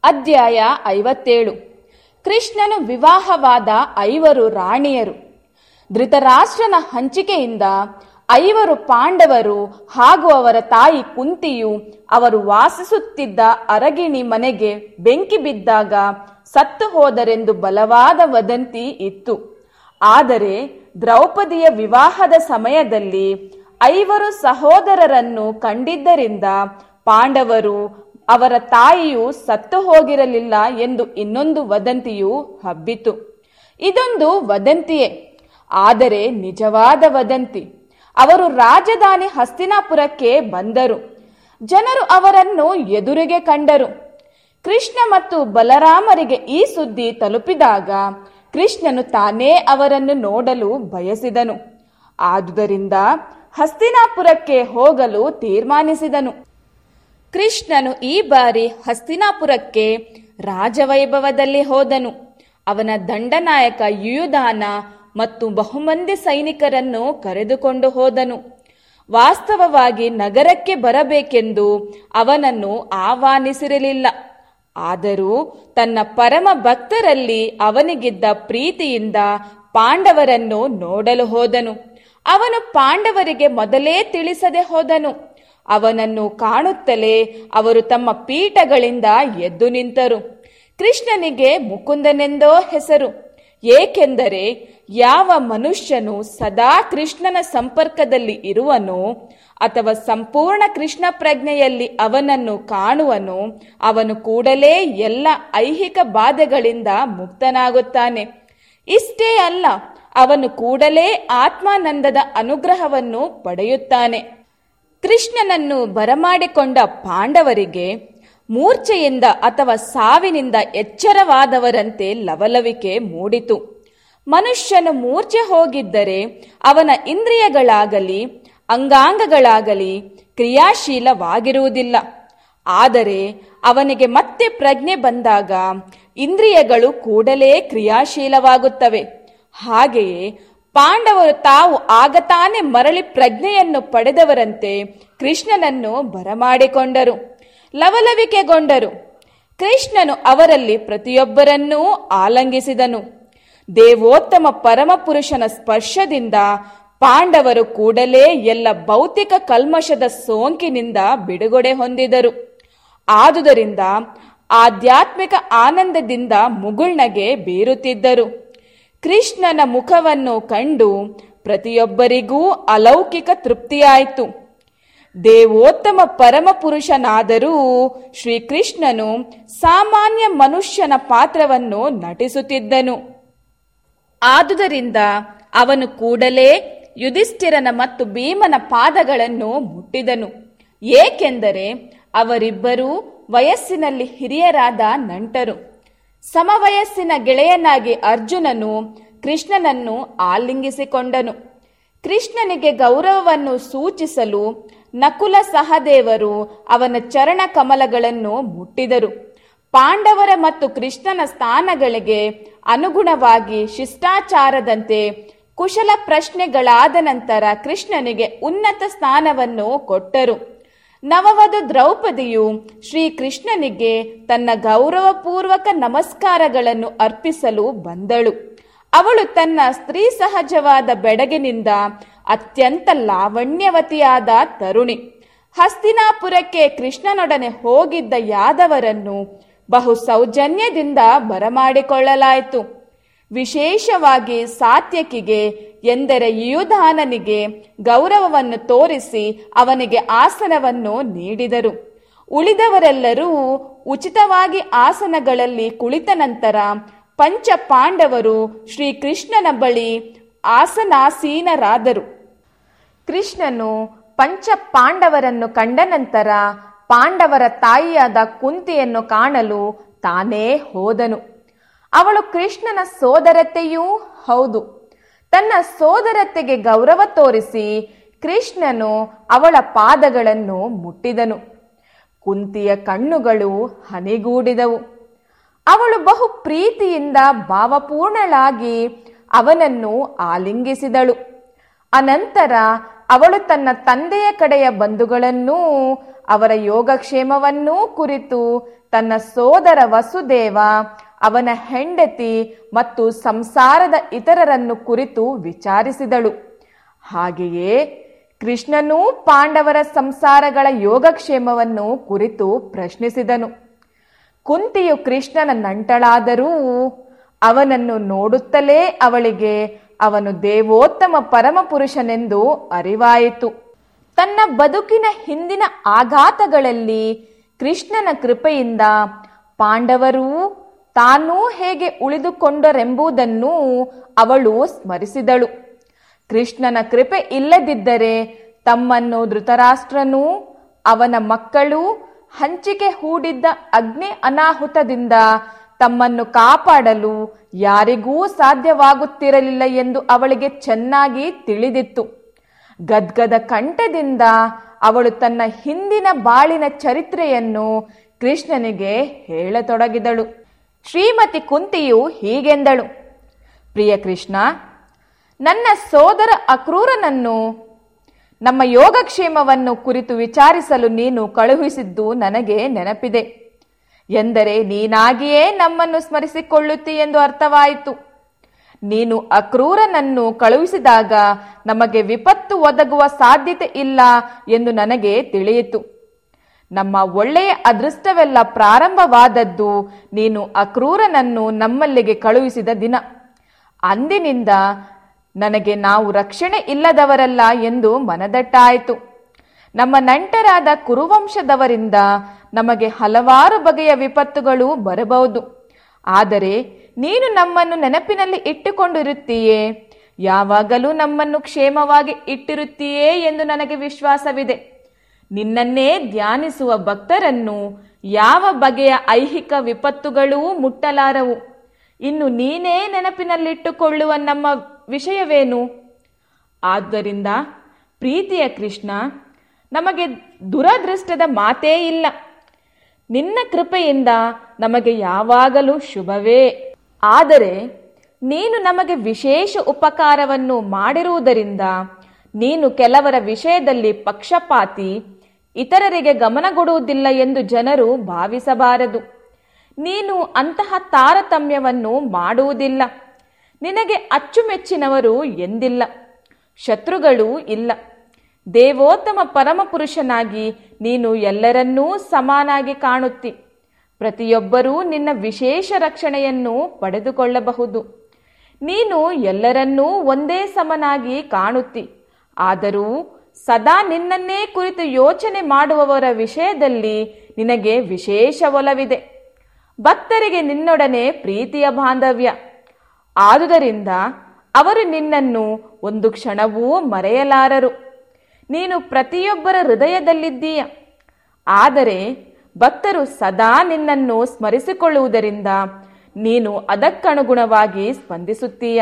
ಅಧ್ಯಾಯ ಐವತ್ತೇಳು ಕೃಷ್ಣನು ವಿವಾಹವಾದ ಐವರು ರಾಣಿಯರು ಧೃತರಾಷ್ಟ್ರನ ಹಂಚಿಕೆಯಿಂದ ಐವರು ಪಾಂಡವರು ಹಾಗೂ ಅವರ ತಾಯಿ ಕುಂತಿಯು ಅವರು ವಾಸಿಸುತ್ತಿದ್ದ ಅರಗಿಣಿ ಮನೆಗೆ ಬೆಂಕಿ ಬಿದ್ದಾಗ ಸತ್ತು ಹೋದರೆಂದು ಬಲವಾದ ವದಂತಿ ಇತ್ತು ಆದರೆ ದ್ರೌಪದಿಯ ವಿವಾಹದ ಸಮಯದಲ್ಲಿ ಐವರು ಸಹೋದರರನ್ನು ಕಂಡಿದ್ದರಿಂದ ಪಾಂಡವರು ಅವರ ತಾಯಿಯು ಸತ್ತು ಹೋಗಿರಲಿಲ್ಲ ಎಂದು ಇನ್ನೊಂದು ವದಂತಿಯು ಹಬ್ಬಿತು ಇದೊಂದು ವದಂತಿಯೇ ಆದರೆ ನಿಜವಾದ ವದಂತಿ ಅವರು ರಾಜಧಾನಿ ಹಸ್ತಿನಾಪುರಕ್ಕೆ ಬಂದರು ಜನರು ಅವರನ್ನು ಎದುರಿಗೆ ಕಂಡರು ಕೃಷ್ಣ ಮತ್ತು ಬಲರಾಮರಿಗೆ ಈ ಸುದ್ದಿ ತಲುಪಿದಾಗ ಕೃಷ್ಣನು ತಾನೇ ಅವರನ್ನು ನೋಡಲು ಬಯಸಿದನು ಆದುದರಿಂದ ಹಸ್ತಿನಾಪುರಕ್ಕೆ ಹೋಗಲು ತೀರ್ಮಾನಿಸಿದನು ಕೃಷ್ಣನು ಈ ಬಾರಿ ಹಸ್ತಿನಾಪುರಕ್ಕೆ ರಾಜವೈಭವದಲ್ಲಿ ಹೋದನು ಅವನ ದಂಡನಾಯಕ ಯುಯುಧಾನ ಮತ್ತು ಬಹುಮಂದಿ ಸೈನಿಕರನ್ನು ಕರೆದುಕೊಂಡು ಹೋದನು ವಾಸ್ತವವಾಗಿ ನಗರಕ್ಕೆ ಬರಬೇಕೆಂದು ಅವನನ್ನು ಆಹ್ವಾನಿಸಿರಲಿಲ್ಲ ಆದರೂ ತನ್ನ ಪರಮ ಭಕ್ತರಲ್ಲಿ ಅವನಿಗಿದ್ದ ಪ್ರೀತಿಯಿಂದ ಪಾಂಡವರನ್ನು ನೋಡಲು ಹೋದನು ಅವನು ಪಾಂಡವರಿಗೆ ಮೊದಲೇ ತಿಳಿಸದೆ ಹೋದನು ಅವನನ್ನು ಕಾಣುತ್ತಲೇ ಅವರು ತಮ್ಮ ಪೀಠಗಳಿಂದ ಎದ್ದು ನಿಂತರು ಕೃಷ್ಣನಿಗೆ ಮುಕುಂದನೆಂದೋ ಹೆಸರು ಏಕೆಂದರೆ ಯಾವ ಮನುಷ್ಯನು ಸದಾ ಕೃಷ್ಣನ ಸಂಪರ್ಕದಲ್ಲಿ ಇರುವನೋ ಅಥವಾ ಸಂಪೂರ್ಣ ಕೃಷ್ಣ ಪ್ರಜ್ಞೆಯಲ್ಲಿ ಅವನನ್ನು ಕಾಣುವನು ಅವನು ಕೂಡಲೇ ಎಲ್ಲ ಐಹಿಕ ಬಾಧೆಗಳಿಂದ ಮುಕ್ತನಾಗುತ್ತಾನೆ ಇಷ್ಟೇ ಅಲ್ಲ ಅವನು ಕೂಡಲೇ ಆತ್ಮಾನಂದದ ಅನುಗ್ರಹವನ್ನು ಪಡೆಯುತ್ತಾನೆ ಕೃಷ್ಣನನ್ನು ಬರಮಾಡಿಕೊಂಡ ಪಾಂಡವರಿಗೆ ಮೂರ್ಛೆಯಿಂದ ಅಥವಾ ಸಾವಿನಿಂದ ಎಚ್ಚರವಾದವರಂತೆ ಲವಲವಿಕೆ ಮೂಡಿತು ಮನುಷ್ಯನು ಮೂರ್ಛೆ ಹೋಗಿದ್ದರೆ ಅವನ ಇಂದ್ರಿಯಗಳಾಗಲಿ ಅಂಗಾಂಗಗಳಾಗಲಿ ಕ್ರಿಯಾಶೀಲವಾಗಿರುವುದಿಲ್ಲ ಆದರೆ ಅವನಿಗೆ ಮತ್ತೆ ಪ್ರಜ್ಞೆ ಬಂದಾಗ ಇಂದ್ರಿಯಗಳು ಕೂಡಲೇ ಕ್ರಿಯಾಶೀಲವಾಗುತ್ತವೆ ಹಾಗೆಯೇ ಪಾಂಡವರು ತಾವು ಆಗ ತಾನೇ ಮರಳಿ ಪ್ರಜ್ಞೆಯನ್ನು ಪಡೆದವರಂತೆ ಕೃಷ್ಣನನ್ನು ಬರಮಾಡಿಕೊಂಡರು ಲವಲವಿಕೆಗೊಂಡರು ಕೃಷ್ಣನು ಅವರಲ್ಲಿ ಪ್ರತಿಯೊಬ್ಬರನ್ನೂ ಆಲಂಗಿಸಿದನು ದೇವೋತ್ತಮ ಪರಮಪುರುಷನ ಸ್ಪರ್ಶದಿಂದ ಪಾಂಡವರು ಕೂಡಲೇ ಎಲ್ಲ ಭೌತಿಕ ಕಲ್ಮಶದ ಸೋಂಕಿನಿಂದ ಬಿಡುಗಡೆ ಹೊಂದಿದರು ಆದುದರಿಂದ ಆಧ್ಯಾತ್ಮಿಕ ಆನಂದದಿಂದ ಮುಗುಳ್ನಗೆ ಬೀರುತ್ತಿದ್ದರು ಕೃಷ್ಣನ ಮುಖವನ್ನು ಕಂಡು ಪ್ರತಿಯೊಬ್ಬರಿಗೂ ಅಲೌಕಿಕ ತೃಪ್ತಿಯಾಯಿತು ದೇವೋತ್ತಮ ಪರಮಪುರುಷನಾದರೂ ಶ್ರೀಕೃಷ್ಣನು ಸಾಮಾನ್ಯ ಮನುಷ್ಯನ ಪಾತ್ರವನ್ನು ನಟಿಸುತ್ತಿದ್ದನು ಆದುದರಿಂದ ಅವನು ಕೂಡಲೇ ಯುಧಿಷ್ಠಿರನ ಮತ್ತು ಭೀಮನ ಪಾದಗಳನ್ನು ಮುಟ್ಟಿದನು ಏಕೆಂದರೆ ಅವರಿಬ್ಬರೂ ವಯಸ್ಸಿನಲ್ಲಿ ಹಿರಿಯರಾದ ನಂಟರು ಸಮವಯಸ್ಸಿನ ಗೆಳೆಯನಾಗಿ ಅರ್ಜುನನು ಕೃಷ್ಣನನ್ನು ಆಲಿಂಗಿಸಿಕೊಂಡನು ಕೃಷ್ಣನಿಗೆ ಗೌರವವನ್ನು ಸೂಚಿಸಲು ನಕುಲ ಸಹದೇವರು ಅವನ ಚರಣ ಕಮಲಗಳನ್ನು ಮುಟ್ಟಿದರು ಪಾಂಡವರ ಮತ್ತು ಕೃಷ್ಣನ ಸ್ಥಾನಗಳಿಗೆ ಅನುಗುಣವಾಗಿ ಶಿಷ್ಟಾಚಾರದಂತೆ ಕುಶಲ ಪ್ರಶ್ನೆಗಳಾದ ನಂತರ ಕೃಷ್ಣನಿಗೆ ಉನ್ನತ ಸ್ಥಾನವನ್ನು ಕೊಟ್ಟರು ನವವಧು ದ್ರೌಪದಿಯು ಶ್ರೀಕೃಷ್ಣನಿಗೆ ತನ್ನ ಗೌರವಪೂರ್ವಕ ನಮಸ್ಕಾರಗಳನ್ನು ಅರ್ಪಿಸಲು ಬಂದಳು ಅವಳು ತನ್ನ ಸ್ತ್ರೀ ಸಹಜವಾದ ಬೆಡಗಿನಿಂದ ಅತ್ಯಂತ ಲಾವಣ್ಯವತಿಯಾದ ತರುಣಿ ಹಸ್ತಿನಾಪುರಕ್ಕೆ ಕೃಷ್ಣನೊಡನೆ ಹೋಗಿದ್ದ ಯಾದವರನ್ನು ಬಹು ಸೌಜನ್ಯದಿಂದ ಬರಮಾಡಿಕೊಳ್ಳಲಾಯಿತು ವಿಶೇಷವಾಗಿ ಸಾತ್ಯಕಿಗೆ ಎಂದರೆ ಯುಧಾನನಿಗೆ ಗೌರವವನ್ನು ತೋರಿಸಿ ಅವನಿಗೆ ಆಸನವನ್ನು ನೀಡಿದರು ಉಳಿದವರೆಲ್ಲರೂ ಉಚಿತವಾಗಿ ಆಸನಗಳಲ್ಲಿ ಕುಳಿತ ನಂತರ ಪಂಚ ಪಾಂಡವರು ಶ್ರೀಕೃಷ್ಣನ ಬಳಿ ಆಸನಾಸೀನರಾದರು ಕೃಷ್ಣನು ಪಂಚ ಪಾಂಡವರನ್ನು ಕಂಡ ನಂತರ ಪಾಂಡವರ ತಾಯಿಯಾದ ಕುಂತಿಯನ್ನು ಕಾಣಲು ತಾನೇ ಹೋದನು ಅವಳು ಕೃಷ್ಣನ ಸೋದರತೆಯೂ ಹೌದು ತನ್ನ ಸೋದರತೆಗೆ ಗೌರವ ತೋರಿಸಿ ಕೃಷ್ಣನು ಅವಳ ಪಾದಗಳನ್ನು ಮುಟ್ಟಿದನು ಕುಂತಿಯ ಕಣ್ಣುಗಳು ಹನಿಗೂಡಿದವು ಅವಳು ಬಹು ಪ್ರೀತಿಯಿಂದ ಭಾವಪೂರ್ಣಳಾಗಿ ಅವನನ್ನು ಆಲಿಂಗಿಸಿದಳು ಅನಂತರ ಅವಳು ತನ್ನ ತಂದೆಯ ಕಡೆಯ ಬಂಧುಗಳನ್ನೂ ಅವರ ಯೋಗಕ್ಷೇಮವನ್ನೂ ಕುರಿತು ತನ್ನ ಸೋದರ ವಸುದೇವ ಅವನ ಹೆಂಡತಿ ಮತ್ತು ಸಂಸಾರದ ಇತರರನ್ನು ಕುರಿತು ವಿಚಾರಿಸಿದಳು ಹಾಗೆಯೇ ಕೃಷ್ಣನೂ ಪಾಂಡವರ ಸಂಸಾರಗಳ ಯೋಗಕ್ಷೇಮವನ್ನು ಕುರಿತು ಪ್ರಶ್ನಿಸಿದನು ಕುಂತಿಯು ಕೃಷ್ಣನ ನಂಟಳಾದರೂ ಅವನನ್ನು ನೋಡುತ್ತಲೇ ಅವಳಿಗೆ ಅವನು ದೇವೋತ್ತಮ ಪರಮಪುರುಷನೆಂದು ಅರಿವಾಯಿತು ತನ್ನ ಬದುಕಿನ ಹಿಂದಿನ ಆಘಾತಗಳಲ್ಲಿ ಕೃಷ್ಣನ ಕೃಪೆಯಿಂದ ಪಾಂಡವರೂ ತಾನೂ ಹೇಗೆ ಉಳಿದುಕೊಂಡರೆಂಬುದನ್ನು ಅವಳು ಸ್ಮರಿಸಿದಳು ಕೃಷ್ಣನ ಕೃಪೆ ಇಲ್ಲದಿದ್ದರೆ ತಮ್ಮನ್ನು ಧೃತರಾಷ್ಟ್ರನೂ ಅವನ ಮಕ್ಕಳು ಹಂಚಿಕೆ ಹೂಡಿದ್ದ ಅಗ್ನಿ ಅನಾಹುತದಿಂದ ತಮ್ಮನ್ನು ಕಾಪಾಡಲು ಯಾರಿಗೂ ಸಾಧ್ಯವಾಗುತ್ತಿರಲಿಲ್ಲ ಎಂದು ಅವಳಿಗೆ ಚೆನ್ನಾಗಿ ತಿಳಿದಿತ್ತು ಗದ್ಗದ ಕಂಠದಿಂದ ಅವಳು ತನ್ನ ಹಿಂದಿನ ಬಾಳಿನ ಚರಿತ್ರೆಯನ್ನು ಕೃಷ್ಣನಿಗೆ ಹೇಳತೊಡಗಿದಳು ಶ್ರೀಮತಿ ಕುಂತಿಯು ಹೀಗೆಂದಳು ಪ್ರಿಯ ಕೃಷ್ಣ ನನ್ನ ಸೋದರ ಅಕ್ರೂರನನ್ನು ನಮ್ಮ ಯೋಗಕ್ಷೇಮವನ್ನು ಕುರಿತು ವಿಚಾರಿಸಲು ನೀನು ಕಳುಹಿಸಿದ್ದು ನನಗೆ ನೆನಪಿದೆ ಎಂದರೆ ನೀನಾಗಿಯೇ ನಮ್ಮನ್ನು ಸ್ಮರಿಸಿಕೊಳ್ಳುತ್ತಿ ಎಂದು ಅರ್ಥವಾಯಿತು ನೀನು ಅಕ್ರೂರನನ್ನು ಕಳುಹಿಸಿದಾಗ ನಮಗೆ ವಿಪತ್ತು ಒದಗುವ ಸಾಧ್ಯತೆ ಇಲ್ಲ ಎಂದು ನನಗೆ ತಿಳಿಯಿತು ನಮ್ಮ ಒಳ್ಳೆಯ ಅದೃಷ್ಟವೆಲ್ಲ ಪ್ರಾರಂಭವಾದದ್ದು ನೀನು ಅಕ್ರೂರನನ್ನು ನಮ್ಮಲ್ಲಿಗೆ ಕಳುಹಿಸಿದ ದಿನ ಅಂದಿನಿಂದ ನನಗೆ ನಾವು ರಕ್ಷಣೆ ಇಲ್ಲದವರಲ್ಲ ಎಂದು ಮನದಟ್ಟಾಯಿತು ನಮ್ಮ ನಂಟರಾದ ಕುರುವಂಶದವರಿಂದ ನಮಗೆ ಹಲವಾರು ಬಗೆಯ ವಿಪತ್ತುಗಳು ಬರಬಹುದು ಆದರೆ ನೀನು ನಮ್ಮನ್ನು ನೆನಪಿನಲ್ಲಿ ಇಟ್ಟುಕೊಂಡಿರುತ್ತೀಯೇ ಯಾವಾಗಲೂ ನಮ್ಮನ್ನು ಕ್ಷೇಮವಾಗಿ ಇಟ್ಟಿರುತ್ತೀಯೇ ಎಂದು ನನಗೆ ವಿಶ್ವಾಸವಿದೆ ನಿನ್ನನ್ನೇ ಧ್ಯಾನಿಸುವ ಭಕ್ತರನ್ನು ಯಾವ ಬಗೆಯ ಐಹಿಕ ವಿಪತ್ತುಗಳೂ ಮುಟ್ಟಲಾರವು ಇನ್ನು ನೀನೇ ನೆನಪಿನಲ್ಲಿಟ್ಟುಕೊಳ್ಳುವ ನಮ್ಮ ವಿಷಯವೇನು ಆದ್ದರಿಂದ ಪ್ರೀತಿಯ ಕೃಷ್ಣ ನಮಗೆ ದುರದೃಷ್ಟದ ಮಾತೇ ಇಲ್ಲ ನಿನ್ನ ಕೃಪೆಯಿಂದ ನಮಗೆ ಯಾವಾಗಲೂ ಶುಭವೇ ಆದರೆ ನೀನು ನಮಗೆ ವಿಶೇಷ ಉಪಕಾರವನ್ನು ಮಾಡಿರುವುದರಿಂದ ನೀನು ಕೆಲವರ ವಿಷಯದಲ್ಲಿ ಪಕ್ಷಪಾತಿ ಇತರರಿಗೆ ಗಮನಗೊಡುವುದಿಲ್ಲ ಎಂದು ಜನರು ಭಾವಿಸಬಾರದು ನೀನು ಅಂತಹ ತಾರತಮ್ಯವನ್ನು ಮಾಡುವುದಿಲ್ಲ ನಿನಗೆ ಅಚ್ಚುಮೆಚ್ಚಿನವರು ಎಂದಿಲ್ಲ ಶತ್ರುಗಳೂ ಇಲ್ಲ ದೇವೋತ್ತಮ ಪರಮಪುರುಷನಾಗಿ ನೀನು ಎಲ್ಲರನ್ನೂ ಸಮಾನಾಗಿ ಕಾಣುತ್ತಿ ಪ್ರತಿಯೊಬ್ಬರೂ ನಿನ್ನ ವಿಶೇಷ ರಕ್ಷಣೆಯನ್ನು ಪಡೆದುಕೊಳ್ಳಬಹುದು ನೀನು ಎಲ್ಲರನ್ನೂ ಒಂದೇ ಸಮನಾಗಿ ಕಾಣುತ್ತಿ ಆದರೂ ಸದಾ ನಿನ್ನನ್ನೇ ಕುರಿತು ಯೋಚನೆ ಮಾಡುವವರ ವಿಷಯದಲ್ಲಿ ನಿನಗೆ ವಿಶೇಷ ಒಲವಿದೆ ಭಕ್ತರಿಗೆ ನಿನ್ನೊಡನೆ ಪ್ರೀತಿಯ ಬಾಂಧವ್ಯ ಆದುದರಿಂದ ಅವರು ನಿನ್ನನ್ನು ಒಂದು ಕ್ಷಣವೂ ಮರೆಯಲಾರರು ನೀನು ಪ್ರತಿಯೊಬ್ಬರ ಹೃದಯದಲ್ಲಿದ್ದೀಯ ಆದರೆ ಭಕ್ತರು ಸದಾ ನಿನ್ನನ್ನು ಸ್ಮರಿಸಿಕೊಳ್ಳುವುದರಿಂದ ನೀನು ಅದಕ್ಕನುಗುಣವಾಗಿ ಸ್ಪಂದಿಸುತ್ತೀಯ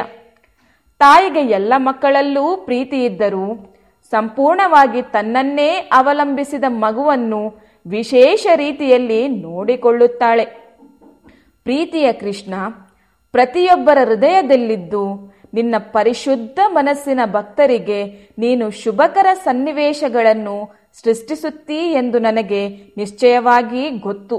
ತಾಯಿಗೆ ಎಲ್ಲ ಮಕ್ಕಳಲ್ಲೂ ಪ್ರೀತಿ ಇದ್ದರೂ ಸಂಪೂರ್ಣವಾಗಿ ತನ್ನನ್ನೇ ಅವಲಂಬಿಸಿದ ಮಗುವನ್ನು ವಿಶೇಷ ರೀತಿಯಲ್ಲಿ ನೋಡಿಕೊಳ್ಳುತ್ತಾಳೆ ಪ್ರೀತಿಯ ಕೃಷ್ಣ ಪ್ರತಿಯೊಬ್ಬರ ಹೃದಯದಲ್ಲಿದ್ದು ನಿನ್ನ ಪರಿಶುದ್ಧ ಮನಸ್ಸಿನ ಭಕ್ತರಿಗೆ ನೀನು ಶುಭಕರ ಸನ್ನಿವೇಶಗಳನ್ನು ಸೃಷ್ಟಿಸುತ್ತೀ ಎಂದು ನನಗೆ ನಿಶ್ಚಯವಾಗಿ ಗೊತ್ತು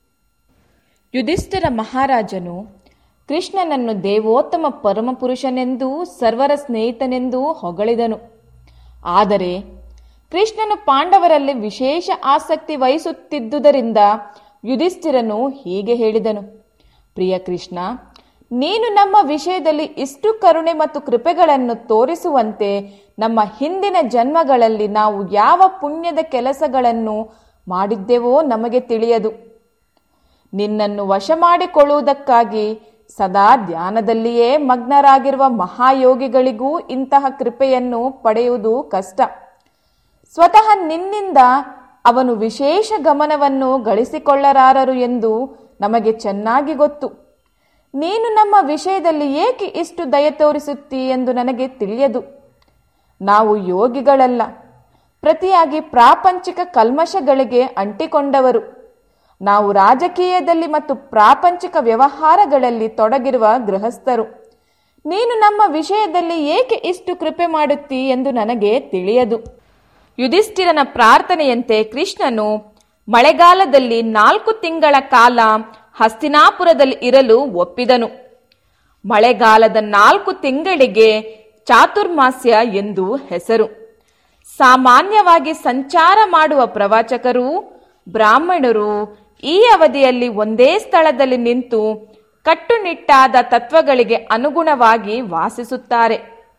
ಯುಧಿಷ್ಠಿರ ಮಹಾರಾಜನು ಕೃಷ್ಣನನ್ನು ದೇವೋತ್ತಮ ಪರಮಪುರುಷನೆಂದೂ ಸರ್ವರ ಸ್ನೇಹಿತನೆಂದೂ ಹೊಗಳಿದನು ಆದರೆ ಕೃಷ್ಣನು ಪಾಂಡವರಲ್ಲಿ ವಿಶೇಷ ಆಸಕ್ತಿ ವಹಿಸುತ್ತಿದ್ದುದರಿಂದ ಯುಧಿಷ್ಠಿರನು ಹೀಗೆ ಹೇಳಿದನು ಪ್ರಿಯ ಕೃಷ್ಣ ನೀನು ನಮ್ಮ ವಿಷಯದಲ್ಲಿ ಇಷ್ಟು ಕರುಣೆ ಮತ್ತು ಕೃಪೆಗಳನ್ನು ತೋರಿಸುವಂತೆ ನಮ್ಮ ಹಿಂದಿನ ಜನ್ಮಗಳಲ್ಲಿ ನಾವು ಯಾವ ಪುಣ್ಯದ ಕೆಲಸಗಳನ್ನು ಮಾಡಿದ್ದೆವೋ ನಮಗೆ ತಿಳಿಯದು ನಿನ್ನನ್ನು ವಶ ಮಾಡಿಕೊಳ್ಳುವುದಕ್ಕಾಗಿ ಸದಾ ಧ್ಯಾನದಲ್ಲಿಯೇ ಮಗ್ನರಾಗಿರುವ ಮಹಾಯೋಗಿಗಳಿಗೂ ಇಂತಹ ಕೃಪೆಯನ್ನು ಪಡೆಯುವುದು ಕಷ್ಟ ಸ್ವತಃ ನಿನ್ನಿಂದ ಅವನು ವಿಶೇಷ ಗಮನವನ್ನು ಗಳಿಸಿಕೊಳ್ಳಲಾರರು ಎಂದು ನಮಗೆ ಚೆನ್ನಾಗಿ ಗೊತ್ತು ನೀನು ನಮ್ಮ ವಿಷಯದಲ್ಲಿ ಏಕೆ ಇಷ್ಟು ದಯ ತೋರಿಸುತ್ತೀ ಎಂದು ನನಗೆ ತಿಳಿಯದು ನಾವು ಯೋಗಿಗಳಲ್ಲ ಪ್ರತಿಯಾಗಿ ಪ್ರಾಪಂಚಿಕ ಕಲ್ಮಶಗಳಿಗೆ ಅಂಟಿಕೊಂಡವರು ನಾವು ರಾಜಕೀಯದಲ್ಲಿ ಮತ್ತು ಪ್ರಾಪಂಚಿಕ ವ್ಯವಹಾರಗಳಲ್ಲಿ ತೊಡಗಿರುವ ಗೃಹಸ್ಥರು ನೀನು ನಮ್ಮ ವಿಷಯದಲ್ಲಿ ಏಕೆ ಇಷ್ಟು ಕೃಪೆ ಮಾಡುತ್ತೀ ಎಂದು ನನಗೆ ತಿಳಿಯದು ಯುಧಿಷ್ಠಿರನ ಪ್ರಾರ್ಥನೆಯಂತೆ ಕೃಷ್ಣನು ಮಳೆಗಾಲದಲ್ಲಿ ನಾಲ್ಕು ತಿಂಗಳ ಕಾಲ ಹಸ್ತಿನಾಪುರದಲ್ಲಿ ಇರಲು ಒಪ್ಪಿದನು ಮಳೆಗಾಲದ ನಾಲ್ಕು ತಿಂಗಳಿಗೆ ಚಾತುರ್ಮಾಸ್ಯ ಎಂದು ಹೆಸರು ಸಾಮಾನ್ಯವಾಗಿ ಸಂಚಾರ ಮಾಡುವ ಪ್ರವಾಚಕರು ಬ್ರಾಹ್ಮಣರು ಈ ಅವಧಿಯಲ್ಲಿ ಒಂದೇ ಸ್ಥಳದಲ್ಲಿ ನಿಂತು ಕಟ್ಟುನಿಟ್ಟಾದ ತತ್ವಗಳಿಗೆ ಅನುಗುಣವಾಗಿ ವಾಸಿಸುತ್ತಾರೆ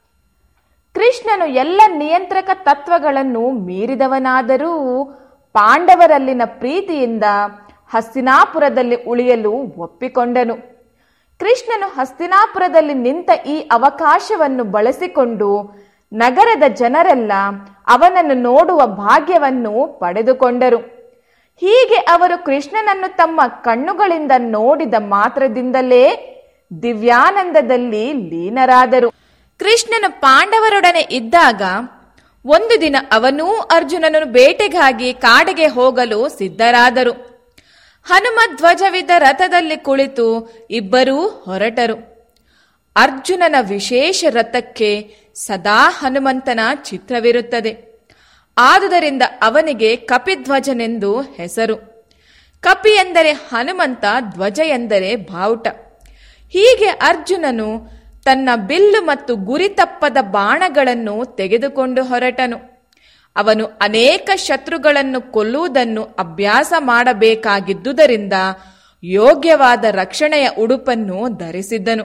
ಕೃಷ್ಣನು ಎಲ್ಲ ನಿಯಂತ್ರಕ ತತ್ವಗಳನ್ನು ಮೀರಿದವನಾದರೂ ಪಾಂಡವರಲ್ಲಿನ ಪ್ರೀತಿಯಿಂದ ಹಸ್ತಿನಾಪುರದಲ್ಲಿ ಉಳಿಯಲು ಒಪ್ಪಿಕೊಂಡನು ಕೃಷ್ಣನು ಹಸ್ತಿನಾಪುರದಲ್ಲಿ ನಿಂತ ಈ ಅವಕಾಶವನ್ನು ಬಳಸಿಕೊಂಡು ನಗರದ ಜನರೆಲ್ಲ ಅವನನ್ನು ನೋಡುವ ಭಾಗ್ಯವನ್ನು ಪಡೆದುಕೊಂಡರು ಹೀಗೆ ಅವರು ಕೃಷ್ಣನನ್ನು ತಮ್ಮ ಕಣ್ಣುಗಳಿಂದ ನೋಡಿದ ಮಾತ್ರದಿಂದಲೇ ದಿವ್ಯಾನಂದದಲ್ಲಿ ಲೀನರಾದರು ಕೃಷ್ಣನು ಪಾಂಡವರೊಡನೆ ಇದ್ದಾಗ ಒಂದು ದಿನ ಅವನೂ ಅರ್ಜುನನು ಬೇಟೆಗಾಗಿ ಕಾಡಿಗೆ ಹೋಗಲು ಸಿದ್ಧರಾದರು ಹನುಮ ಧ್ವಜವಿದ್ದ ರಥದಲ್ಲಿ ಕುಳಿತು ಇಬ್ಬರೂ ಹೊರಟರು ಅರ್ಜುನನ ವಿಶೇಷ ರಥಕ್ಕೆ ಸದಾ ಹನುಮಂತನ ಚಿತ್ರವಿರುತ್ತದೆ ಆದುದರಿಂದ ಅವನಿಗೆ ಕಪಿಧ್ವಜನೆಂದು ಹೆಸರು ಕಪಿ ಎಂದರೆ ಹನುಮಂತ ಧ್ವಜ ಎಂದರೆ ಬಾವುಟ ಹೀಗೆ ಅರ್ಜುನನು ತನ್ನ ಬಿಲ್ಲು ಮತ್ತು ಗುರಿ ತಪ್ಪದ ಬಾಣಗಳನ್ನು ತೆಗೆದುಕೊಂಡು ಹೊರಟನು ಅವನು ಅನೇಕ ಶತ್ರುಗಳನ್ನು ಕೊಲ್ಲುವುದನ್ನು ಅಭ್ಯಾಸ ಮಾಡಬೇಕಾಗಿದ್ದುದರಿಂದ ಯೋಗ್ಯವಾದ ರಕ್ಷಣೆಯ ಉಡುಪನ್ನು ಧರಿಸಿದ್ದನು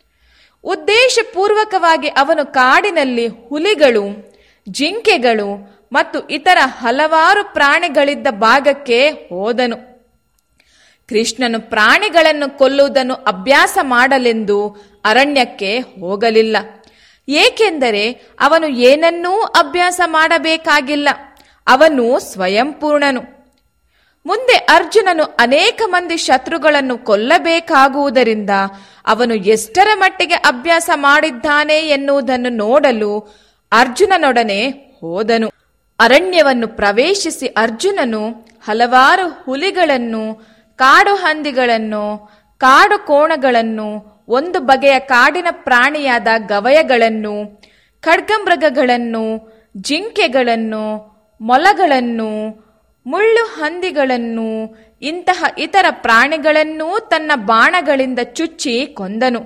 ಉದ್ದೇಶಪೂರ್ವಕವಾಗಿ ಅವನು ಕಾಡಿನಲ್ಲಿ ಹುಲಿಗಳು ಜಿಂಕೆಗಳು ಮತ್ತು ಇತರ ಹಲವಾರು ಪ್ರಾಣಿಗಳಿದ್ದ ಭಾಗಕ್ಕೆ ಹೋದನು ಕೃಷ್ಣನು ಪ್ರಾಣಿಗಳನ್ನು ಕೊಲ್ಲುವುದನ್ನು ಅಭ್ಯಾಸ ಮಾಡಲೆಂದು ಅರಣ್ಯಕ್ಕೆ ಹೋಗಲಿಲ್ಲ ಏಕೆಂದರೆ ಅವನು ಏನನ್ನೂ ಅಭ್ಯಾಸ ಮಾಡಬೇಕಾಗಿಲ್ಲ ಅವನು ಸ್ವಯಂಪೂರ್ಣನು ಮುಂದೆ ಅರ್ಜುನನು ಅನೇಕ ಮಂದಿ ಶತ್ರುಗಳನ್ನು ಕೊಲ್ಲಬೇಕಾಗುವುದರಿಂದ ಅವನು ಎಷ್ಟರ ಮಟ್ಟಿಗೆ ಅಭ್ಯಾಸ ಮಾಡಿದ್ದಾನೆ ಎನ್ನುವುದನ್ನು ನೋಡಲು ಅರ್ಜುನನೊಡನೆ ಹೋದನು ಅರಣ್ಯವನ್ನು ಪ್ರವೇಶಿಸಿ ಅರ್ಜುನನು ಹಲವಾರು ಹುಲಿಗಳನ್ನು ಕಾಡು ಹಂದಿಗಳನ್ನು ಕಾಡು ಕೋಣಗಳನ್ನು ಒಂದು ಬಗೆಯ ಕಾಡಿನ ಪ್ರಾಣಿಯಾದ ಗವಯಗಳನ್ನು ಖಡ್ಗಮೃಗಗಳನ್ನು ಜಿಂಕೆಗಳನ್ನು ಮೊಲಗಳನ್ನು ಮುಳ್ಳು ಹಂದಿಗಳನ್ನು ಇಂತಹ ಇತರ ಪ್ರಾಣಿಗಳನ್ನೂ ತನ್ನ ಬಾಣಗಳಿಂದ ಚುಚ್ಚಿ ಕೊಂದನು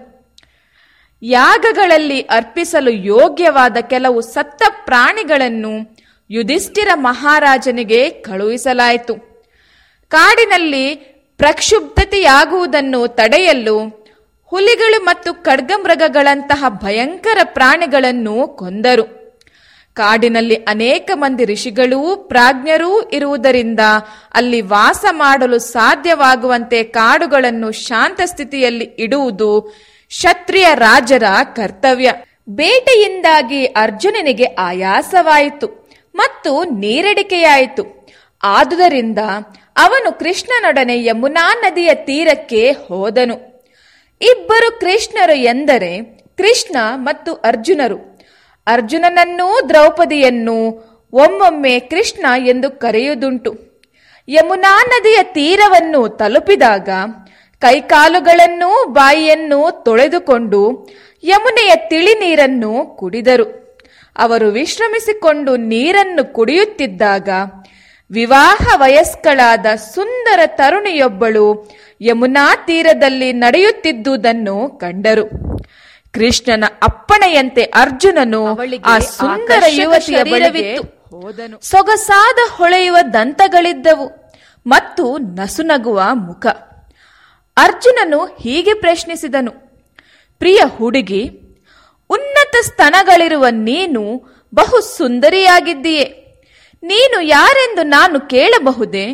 ಯಾಗಗಳಲ್ಲಿ ಅರ್ಪಿಸಲು ಯೋಗ್ಯವಾದ ಕೆಲವು ಸತ್ತ ಪ್ರಾಣಿಗಳನ್ನು ಯುಧಿಷ್ಠಿರ ಮಹಾರಾಜನಿಗೆ ಕಳುಹಿಸಲಾಯಿತು ಕಾಡಿನಲ್ಲಿ ಪ್ರಕ್ಷುಬ್ಧತೆಯಾಗುವುದನ್ನು ತಡೆಯಲು ಹುಲಿಗಳು ಮತ್ತು ಖಡ್ಗಮೃಗಗಳಂತಹ ಭಯಂಕರ ಪ್ರಾಣಿಗಳನ್ನು ಕೊಂದರು ಕಾಡಿನಲ್ಲಿ ಅನೇಕ ಮಂದಿ ಋಷಿಗಳೂ ಪ್ರಾಜ್ಞರೂ ಇರುವುದರಿಂದ ಅಲ್ಲಿ ವಾಸ ಮಾಡಲು ಸಾಧ್ಯವಾಗುವಂತೆ ಕಾಡುಗಳನ್ನು ಶಾಂತ ಸ್ಥಿತಿಯಲ್ಲಿ ಇಡುವುದು ಕ್ಷತ್ರಿಯ ರಾಜರ ಕರ್ತವ್ಯ ಬೇಟೆಯಿಂದಾಗಿ ಅರ್ಜುನನಿಗೆ ಆಯಾಸವಾಯಿತು ಮತ್ತು ನೀರಡಿಕೆಯಾಯಿತು ಆದುದರಿಂದ ಅವನು ಕೃಷ್ಣನೊಡನೆ ಯಮುನಾ ನದಿಯ ತೀರಕ್ಕೆ ಹೋದನು ಇಬ್ಬರು ಕೃಷ್ಣರು ಎಂದರೆ ಕೃಷ್ಣ ಮತ್ತು ಅರ್ಜುನರು ಅರ್ಜುನನನ್ನೂ ದ್ರೌಪದಿಯನ್ನು ಒಮ್ಮೊಮ್ಮೆ ಕೃಷ್ಣ ಎಂದು ಕರೆಯುವುದುಂಟು ಯಮುನಾ ನದಿಯ ತೀರವನ್ನು ತಲುಪಿದಾಗ ಕೈಕಾಲುಗಳನ್ನು ಬಾಯಿಯನ್ನು ತೊಳೆದುಕೊಂಡು ಯಮುನೆಯ ತಿಳಿ ನೀರನ್ನು ಕುಡಿದರು ಅವರು ವಿಶ್ರಮಿಸಿಕೊಂಡು ನೀರನ್ನು ಕುಡಿಯುತ್ತಿದ್ದಾಗ ವಿವಾಹ ವಯಸ್ಕಳಾದ ಸುಂದರ ತರುಣಿಯೊಬ್ಬಳು ಯಮುನಾ ತೀರದಲ್ಲಿ ನಡೆಯುತ್ತಿದ್ದುದನ್ನು ಕಂಡರು ಕೃಷ್ಣನ ಅಪ್ಪಣೆಯಂತೆ ಅರ್ಜುನನು ಆ ಸುಂದರ ಯುವತಿಯ ಬಳಿಗೆ ಹೋದನು ಸೊಗಸಾದ ಹೊಳೆಯುವ ದಂತಗಳಿದ್ದವು ಮತ್ತು ನಸುನಗುವ ಮುಖ ಅರ್ಜುನನು ಹೀಗೆ ಪ್ರಶ್ನಿಸಿದನು ಪ್ರಿಯ ಹುಡುಗಿ ಉನ್ನತ ಸ್ತನಗಳಿರುವ ನೀನು ಬಹು ಸುಂದರಿಯಾಗಿದ್ದೀಯೆ ನೀನು ಯಾರೆಂದು ನಾನು ಕೇಳಬಹುದೇ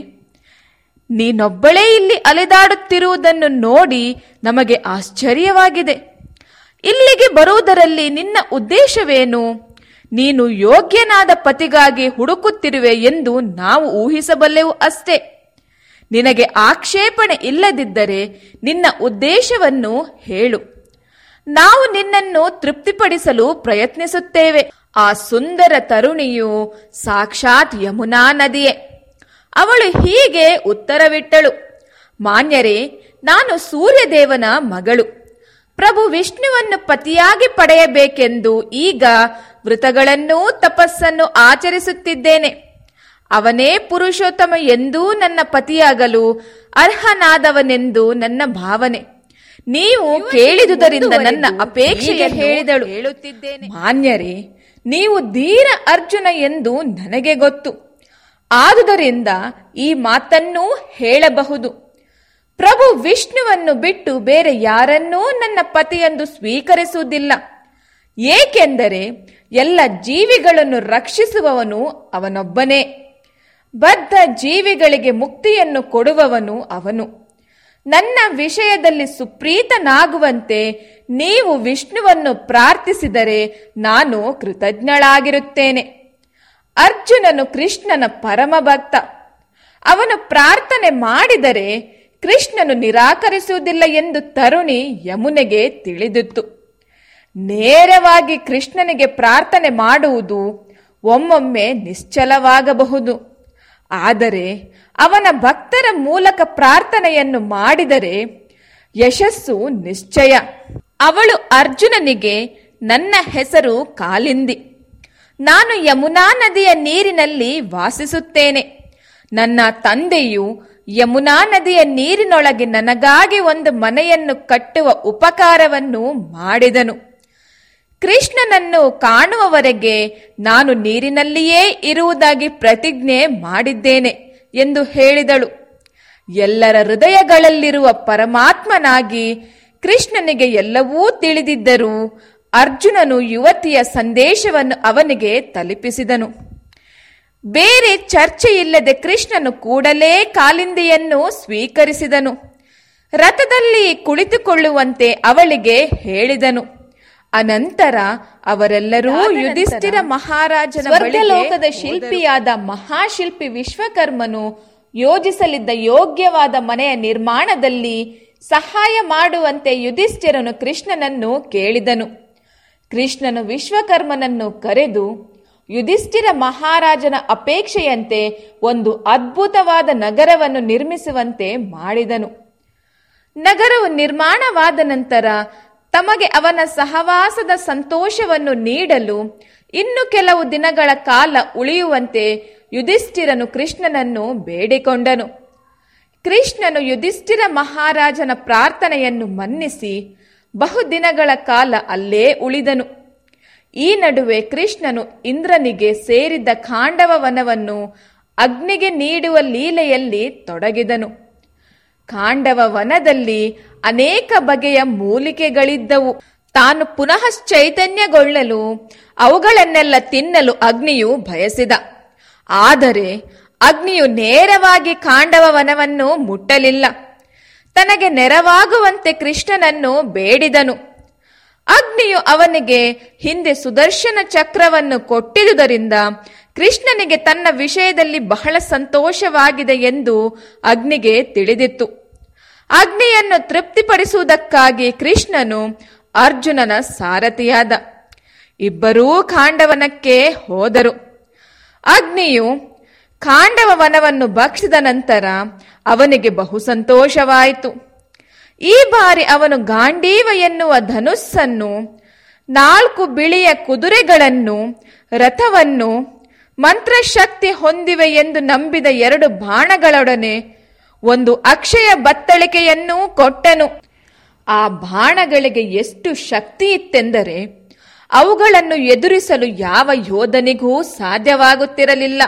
ನೀನೊಬ್ಬಳೇ ಇಲ್ಲಿ ಅಲೆದಾಡುತ್ತಿರುವುದನ್ನು ನೋಡಿ ನಮಗೆ ಆಶ್ಚರ್ಯವಾಗಿದೆ ಇಲ್ಲಿಗೆ ಬರುವುದರಲ್ಲಿ ನಿನ್ನ ಉದ್ದೇಶವೇನು ನೀನು ಯೋಗ್ಯನಾದ ಪತಿಗಾಗಿ ಹುಡುಕುತ್ತಿರುವೆ ಎಂದು ನಾವು ಊಹಿಸಬಲ್ಲೆವು ಅಷ್ಟೇ ನಿನಗೆ ಆಕ್ಷೇಪಣೆ ಇಲ್ಲದಿದ್ದರೆ ನಿನ್ನ ಉದ್ದೇಶವನ್ನು ಹೇಳು ನಾವು ನಿನ್ನನ್ನು ತೃಪ್ತಿಪಡಿಸಲು ಪ್ರಯತ್ನಿಸುತ್ತೇವೆ ಆ ಸುಂದರ ತರುಣಿಯು ಸಾಕ್ಷಾತ್ ಯಮುನಾ ನದಿಯೇ ಅವಳು ಹೀಗೆ ಉತ್ತರವಿಟ್ಟಳು ಮಾನ್ಯರೇ ನಾನು ಸೂರ್ಯದೇವನ ಮಗಳು ಪ್ರಭು ವಿಷ್ಣುವನ್ನು ಪತಿಯಾಗಿ ಪಡೆಯಬೇಕೆಂದು ಈಗ ವೃತಗಳನ್ನೂ ತಪಸ್ಸನ್ನು ಆಚರಿಸುತ್ತಿದ್ದೇನೆ ಅವನೇ ಪುರುಷೋತ್ತಮ ಎಂದೂ ನನ್ನ ಪತಿಯಾಗಲು ಅರ್ಹನಾದವನೆಂದು ನನ್ನ ಭಾವನೆ ನೀವು ಕೇಳಿದುದರಿಂದ ನನ್ನ ಅಪೇಕ್ಷೆಯ ಹೇಳಿದಳು ಹೇಳುತ್ತಿದ್ದೇನೆ ಮಾನ್ಯರೇ ನೀವು ಧೀರ ಅರ್ಜುನ ಎಂದು ನನಗೆ ಗೊತ್ತು ಆದುದರಿಂದ ಈ ಮಾತನ್ನೂ ಹೇಳಬಹುದು ಪ್ರಭು ವಿಷ್ಣುವನ್ನು ಬಿಟ್ಟು ಬೇರೆ ಯಾರನ್ನೂ ನನ್ನ ಪತಿಯೆಂದು ಸ್ವೀಕರಿಸುವುದಿಲ್ಲ ಏಕೆಂದರೆ ಎಲ್ಲ ಜೀವಿಗಳನ್ನು ರಕ್ಷಿಸುವವನು ಅವನೊಬ್ಬನೇ ಬದ್ಧ ಜೀವಿಗಳಿಗೆ ಮುಕ್ತಿಯನ್ನು ಕೊಡುವವನು ಅವನು ನನ್ನ ವಿಷಯದಲ್ಲಿ ಸುಪ್ರೀತನಾಗುವಂತೆ ನೀವು ವಿಷ್ಣುವನ್ನು ಪ್ರಾರ್ಥಿಸಿದರೆ ನಾನು ಕೃತಜ್ಞಳಾಗಿರುತ್ತೇನೆ ಅರ್ಜುನನು ಕೃಷ್ಣನ ಪರಮ ಭಕ್ತ ಅವನು ಪ್ರಾರ್ಥನೆ ಮಾಡಿದರೆ ಕೃಷ್ಣನು ನಿರಾಕರಿಸುವುದಿಲ್ಲ ಎಂದು ತರುಣಿ ಯಮುನೆಗೆ ತಿಳಿದಿತ್ತು ನೇರವಾಗಿ ಕೃಷ್ಣನಿಗೆ ಪ್ರಾರ್ಥನೆ ಮಾಡುವುದು ಒಮ್ಮೊಮ್ಮೆ ನಿಶ್ಚಲವಾಗಬಹುದು ಆದರೆ ಅವನ ಭಕ್ತರ ಮೂಲಕ ಪ್ರಾರ್ಥನೆಯನ್ನು ಮಾಡಿದರೆ ಯಶಸ್ಸು ನಿಶ್ಚಯ ಅವಳು ಅರ್ಜುನನಿಗೆ ನನ್ನ ಹೆಸರು ಕಾಲಿಂದಿ ನಾನು ಯಮುನಾ ನದಿಯ ನೀರಿನಲ್ಲಿ ವಾಸಿಸುತ್ತೇನೆ ನನ್ನ ತಂದೆಯು ಯಮುನಾ ನದಿಯ ನೀರಿನೊಳಗೆ ನನಗಾಗಿ ಒಂದು ಮನೆಯನ್ನು ಕಟ್ಟುವ ಉಪಕಾರವನ್ನು ಮಾಡಿದನು ಕೃಷ್ಣನನ್ನು ಕಾಣುವವರೆಗೆ ನಾನು ನೀರಿನಲ್ಲಿಯೇ ಇರುವುದಾಗಿ ಪ್ರತಿಜ್ಞೆ ಮಾಡಿದ್ದೇನೆ ಎಂದು ಹೇಳಿದಳು ಎಲ್ಲರ ಹೃದಯಗಳಲ್ಲಿರುವ ಪರಮಾತ್ಮನಾಗಿ ಕೃಷ್ಣನಿಗೆ ಎಲ್ಲವೂ ತಿಳಿದಿದ್ದರೂ ಅರ್ಜುನನು ಯುವತಿಯ ಸಂದೇಶವನ್ನು ಅವನಿಗೆ ತಲುಪಿಸಿದನು ಬೇರೆ ಚರ್ಚೆಯಿಲ್ಲದೆ ಕೃಷ್ಣನು ಕೂಡಲೇ ಕಾಲಿಂದಿಯನ್ನು ಸ್ವೀಕರಿಸಿದನು ರಥದಲ್ಲಿ ಕುಳಿತುಕೊಳ್ಳುವಂತೆ ಅವಳಿಗೆ ಹೇಳಿದನು ಅನಂತರ ಅವರೆಲ್ಲರೂ ಯುಧಿಷ್ಠಿರ ಮಹಾರಾಜನ ಸ್ವರ್ಗಲೋಕದ ಶಿಲ್ಪಿಯಾದ ಮಹಾಶಿಲ್ಪಿ ವಿಶ್ವಕರ್ಮನು ಯೋಜಿಸಲಿದ್ದ ಯೋಗ್ಯವಾದ ಮನೆಯ ನಿರ್ಮಾಣದಲ್ಲಿ ಸಹಾಯ ಮಾಡುವಂತೆ ಯುಧಿಷ್ಠಿರನು ಕೃಷ್ಣನನ್ನು ಕೇಳಿದನು ಕೃಷ್ಣನು ವಿಶ್ವಕರ್ಮನನ್ನು ಕರೆದು ಯುಧಿಷ್ಠಿರ ಮಹಾರಾಜನ ಅಪೇಕ್ಷೆಯಂತೆ ಒಂದು ಅದ್ಭುತವಾದ ನಗರವನ್ನು ನಿರ್ಮಿಸುವಂತೆ ಮಾಡಿದನು ನಗರವು ನಿರ್ಮಾಣವಾದ ನಂತರ ತಮಗೆ ಅವನ ಸಹವಾಸದ ಸಂತೋಷವನ್ನು ನೀಡಲು ಇನ್ನು ಕೆಲವು ದಿನಗಳ ಕಾಲ ಉಳಿಯುವಂತೆ ಯುಧಿಷ್ಠಿರನು ಕೃಷ್ಣನನ್ನು ಬೇಡಿಕೊಂಡನು ಕೃಷ್ಣನು ಯುಧಿಷ್ಠಿರ ಮಹಾರಾಜನ ಪ್ರಾರ್ಥನೆಯನ್ನು ಮನ್ನಿಸಿ ಬಹುದಿನಗಳ ಕಾಲ ಅಲ್ಲೇ ಉಳಿದನು ಈ ನಡುವೆ ಕೃಷ್ಣನು ಇಂದ್ರನಿಗೆ ಸೇರಿದ್ದ ಖಾಂಡವ ವನವನ್ನು ಅಗ್ನಿಗೆ ನೀಡುವ ಲೀಲೆಯಲ್ಲಿ ತೊಡಗಿದನು ಖಾಂಡವ ವನದಲ್ಲಿ ಅನೇಕ ಬಗೆಯ ಮೂಲಿಕೆಗಳಿದ್ದವು ತಾನು ಪುನಃ ಚೈತನ್ಯಗೊಳ್ಳಲು ಅವುಗಳನ್ನೆಲ್ಲ ತಿನ್ನಲು ಅಗ್ನಿಯು ಬಯಸಿದ ಆದರೆ ಅಗ್ನಿಯು ನೇರವಾಗಿ ಖಾಂಡವ ವನವನ್ನು ಮುಟ್ಟಲಿಲ್ಲ ತನಗೆ ನೆರವಾಗುವಂತೆ ಕೃಷ್ಣನನ್ನು ಬೇಡಿದನು ಅಗ್ನಿಯು ಅವನಿಗೆ ಹಿಂದೆ ಸುದರ್ಶನ ಚಕ್ರವನ್ನು ಕೊಟ್ಟಿದುದರಿಂದ ಕೃಷ್ಣನಿಗೆ ತನ್ನ ವಿಷಯದಲ್ಲಿ ಬಹಳ ಸಂತೋಷವಾಗಿದೆ ಎಂದು ಅಗ್ನಿಗೆ ತಿಳಿದಿತ್ತು ಅಗ್ನಿಯನ್ನು ತೃಪ್ತಿಪಡಿಸುವುದಕ್ಕಾಗಿ ಕೃಷ್ಣನು ಅರ್ಜುನನ ಸಾರಥಿಯಾದ ಇಬ್ಬರೂ ಖಾಂಡವನಕ್ಕೆ ಹೋದರು ಅಗ್ನಿಯು ಖಾಂಡವ ವನವನ್ನು ಭಕ್ಷಿಸಿದ ನಂತರ ಅವನಿಗೆ ಬಹು ಸಂತೋಷವಾಯಿತು ಈ ಬಾರಿ ಅವನು ಗಾಂಡೀವ ಎನ್ನುವ ಧನುಸ್ಸನ್ನು ನಾಲ್ಕು ಬಿಳಿಯ ಕುದುರೆಗಳನ್ನು ರಥವನ್ನು ಮಂತ್ರಶಕ್ತಿ ಹೊಂದಿವೆ ಎಂದು ನಂಬಿದ ಎರಡು ಬಾಣಗಳೊಡನೆ ಒಂದು ಅಕ್ಷಯ ಬತ್ತಳಿಕೆಯನ್ನೂ ಕೊಟ್ಟನು ಆ ಬಾಣಗಳಿಗೆ ಎಷ್ಟು ಶಕ್ತಿ ಇತ್ತೆಂದರೆ ಅವುಗಳನ್ನು ಎದುರಿಸಲು ಯಾವ ಯೋಧನಿಗೂ ಸಾಧ್ಯವಾಗುತ್ತಿರಲಿಲ್ಲ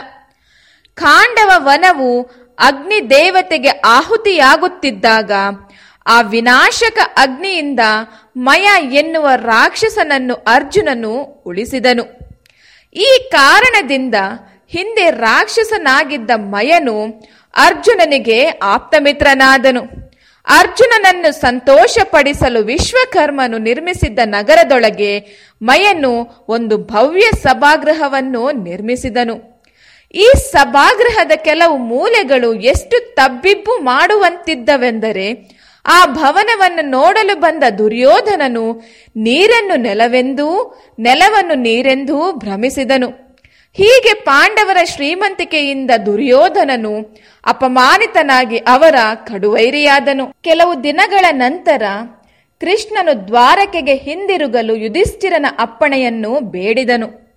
ಖಾಂಡವ ವನವು ಅಗ್ನಿ ದೇವತೆಗೆ ಆಹುತಿಯಾಗುತ್ತಿದ್ದಾಗ ಆ ವಿನಾಶಕ ಅಗ್ನಿಯಿಂದ ಮಯ ಎನ್ನುವ ರಾಕ್ಷಸನನ್ನು ಅರ್ಜುನನು ಉಳಿಸಿದನು ಈ ಕಾರಣದಿಂದ ಹಿಂದೆ ರಾಕ್ಷಸನಾಗಿದ್ದ ಮಯನು ಅರ್ಜುನನಿಗೆ ಆಪ್ತಮಿತ್ರನಾದನು ಅರ್ಜುನನನ್ನು ಸಂತೋಷಪಡಿಸಲು ವಿಶ್ವಕರ್ಮನು ನಿರ್ಮಿಸಿದ್ದ ನಗರದೊಳಗೆ ಮಯನು ಒಂದು ಭವ್ಯ ಸಭಾಗೃಹವನ್ನು ನಿರ್ಮಿಸಿದನು ಈ ಸಭಾಗೃಹದ ಕೆಲವು ಮೂಲೆಗಳು ಎಷ್ಟು ತಬ್ಬಿಬ್ಬು ಮಾಡುವಂತಿದ್ದವೆಂದರೆ ಆ ಭವನವನ್ನು ನೋಡಲು ಬಂದ ದುರ್ಯೋಧನನು ನೀರನ್ನು ನೆಲವೆಂದೂ ನೆಲವನ್ನು ನೀರೆಂದೂ ಭ್ರಮಿಸಿದನು ಹೀಗೆ ಪಾಂಡವರ ಶ್ರೀಮಂತಿಕೆಯಿಂದ ದುರ್ಯೋಧನನು ಅಪಮಾನಿತನಾಗಿ ಅವರ ಕಡುವೈರಿಯಾದನು ಕೆಲವು ದಿನಗಳ ನಂತರ ಕೃಷ್ಣನು ದ್ವಾರಕೆಗೆ ಹಿಂದಿರುಗಲು ಯುಧಿಷ್ಠಿರನ ಅಪ್ಪಣೆಯನ್ನು ಬೇಡಿದನು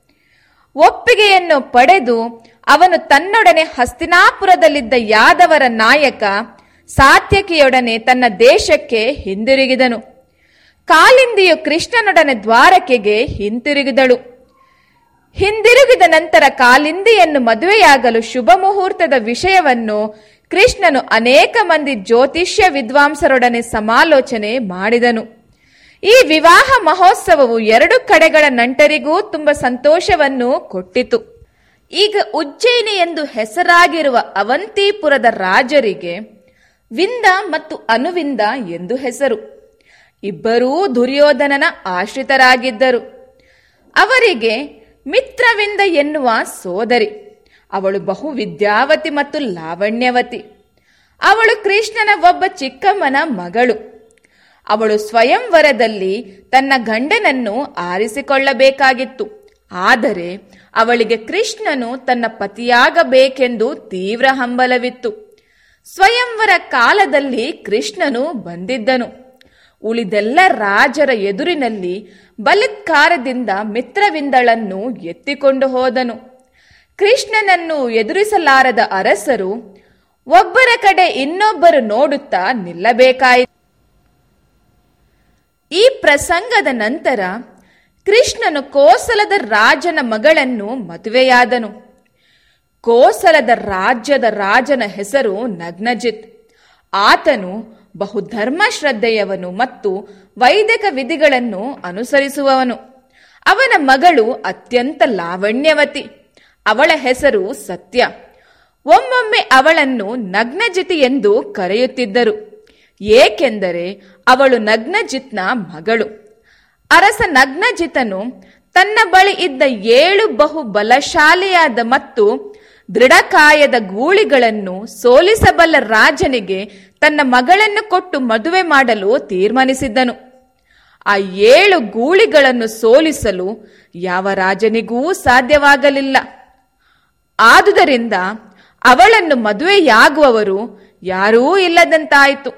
ಒಪ್ಪಿಗೆಯನ್ನು ಪಡೆದು ಅವನು ತನ್ನೊಡನೆ ಹಸ್ತಿನಾಪುರದಲ್ಲಿದ್ದ ಯಾದವರ ನಾಯಕ ಸಾತ್ಯಕಿಯೊಡನೆ ತನ್ನ ದೇಶಕ್ಕೆ ಹಿಂದಿರುಗಿದನು ಕಾಲಿಂದಿಯು ಕೃಷ್ಣನೊಡನೆ ದ್ವಾರಕೆಗೆ ಹಿಂತಿರುಗಿದಳು ಹಿಂದಿರುಗಿದ ನಂತರ ಕಾಲಿಂದಿಯನ್ನು ಮದುವೆಯಾಗಲು ಶುಭ ಮುಹೂರ್ತದ ವಿಷಯವನ್ನು ಕೃಷ್ಣನು ಅನೇಕ ಮಂದಿ ಜ್ಯೋತಿಷ್ಯ ವಿದ್ವಾಂಸರೊಡನೆ ಸಮಾಲೋಚನೆ ಮಾಡಿದನು ಈ ವಿವಾಹ ಮಹೋತ್ಸವವು ಎರಡು ಕಡೆಗಳ ನಂಟರಿಗೂ ತುಂಬ ಸಂತೋಷವನ್ನು ಕೊಟ್ಟಿತು ಈಗ ಉಜ್ಜಯಿನಿ ಎಂದು ಹೆಸರಾಗಿರುವ ಅವಂತಿಪುರದ ರಾಜರಿಗೆ ವಿಂದ ಮತ್ತು ಅನುವಿಂದ ಎಂದು ಹೆಸರು ಇಬ್ಬರೂ ದುರ್ಯೋಧನನ ಆಶ್ರಿತರಾಗಿದ್ದರು ಅವರಿಗೆ ಮಿತ್ರವಿಂದ ಎನ್ನುವ ಸೋದರಿ ಅವಳು ಬಹು ವಿದ್ಯಾವತಿ ಮತ್ತು ಲಾವಣ್ಯವತಿ ಅವಳು ಕೃಷ್ಣನ ಒಬ್ಬ ಚಿಕ್ಕಮ್ಮನ ಮಗಳು ಅವಳು ಸ್ವಯಂವರದಲ್ಲಿ ತನ್ನ ಗಂಡನನ್ನು ಆರಿಸಿಕೊಳ್ಳಬೇಕಾಗಿತ್ತು ಆದರೆ ಅವಳಿಗೆ ಕೃಷ್ಣನು ತನ್ನ ಪತಿಯಾಗಬೇಕೆಂದು ತೀವ್ರ ಹಂಬಲವಿತ್ತು ಸ್ವಯಂವರ ಕಾಲದಲ್ಲಿ ಕೃಷ್ಣನು ಬಂದಿದ್ದನು ಉಳಿದೆಲ್ಲ ರಾಜರ ಎದುರಿನಲ್ಲಿ ಬಲತ್ಕಾರದಿಂದ ಮಿತ್ರವಿಂದಳನ್ನು ಎತ್ತಿಕೊಂಡು ಹೋದನು ಕೃಷ್ಣನನ್ನು ಎದುರಿಸಲಾರದ ಅರಸರು ಒಬ್ಬರ ಕಡೆ ಇನ್ನೊಬ್ಬರು ನೋಡುತ್ತಾ ನಿಲ್ಲಬೇಕಾಯಿತು ಈ ಪ್ರಸಂಗದ ನಂತರ ಕೃಷ್ಣನು ಕೋಸಲದ ರಾಜನ ಮಗಳನ್ನು ಮದುವೆಯಾದನು ಕೋಸಲದ ರಾಜ್ಯದ ರಾಜನ ಹೆಸರು ನಗ್ನಜಿತ್ ಆತನು ಬಹು ಧರ್ಮಶ್ರದ್ಧೆಯವನು ಮತ್ತು ವೈದಿಕ ವಿಧಿಗಳನ್ನು ಅನುಸರಿಸುವವನು ಅವನ ಮಗಳು ಅತ್ಯಂತ ಲಾವಣ್ಯವತಿ ಅವಳ ಹೆಸರು ಸತ್ಯ ಒಮ್ಮೊಮ್ಮೆ ಅವಳನ್ನು ನಗ್ನಜಿತಿ ಎಂದು ಕರೆಯುತ್ತಿದ್ದರು ಏಕೆಂದರೆ ಅವಳು ನಗ್ನಜಿತ್ನ ಮಗಳು ಅರಸ ನಗ್ನಜಿತನು ತನ್ನ ಬಳಿ ಇದ್ದ ಏಳು ಬಹು ಬಲಶಾಲಿಯಾದ ಮತ್ತು ದೃಢಕಾಯದ ಗೂಳಿಗಳನ್ನು ಸೋಲಿಸಬಲ್ಲ ರಾಜನಿಗೆ ತನ್ನ ಮಗಳನ್ನು ಕೊಟ್ಟು ಮದುವೆ ಮಾಡಲು ತೀರ್ಮಾನಿಸಿದ್ದನು ಆ ಏಳು ಗೂಳಿಗಳನ್ನು ಸೋಲಿಸಲು ಯಾವ ರಾಜನಿಗೂ ಸಾಧ್ಯವಾಗಲಿಲ್ಲ ಆದುದರಿಂದ ಅವಳನ್ನು ಮದುವೆಯಾಗುವವರು ಯಾರೂ ಇಲ್ಲದಂತಾಯಿತು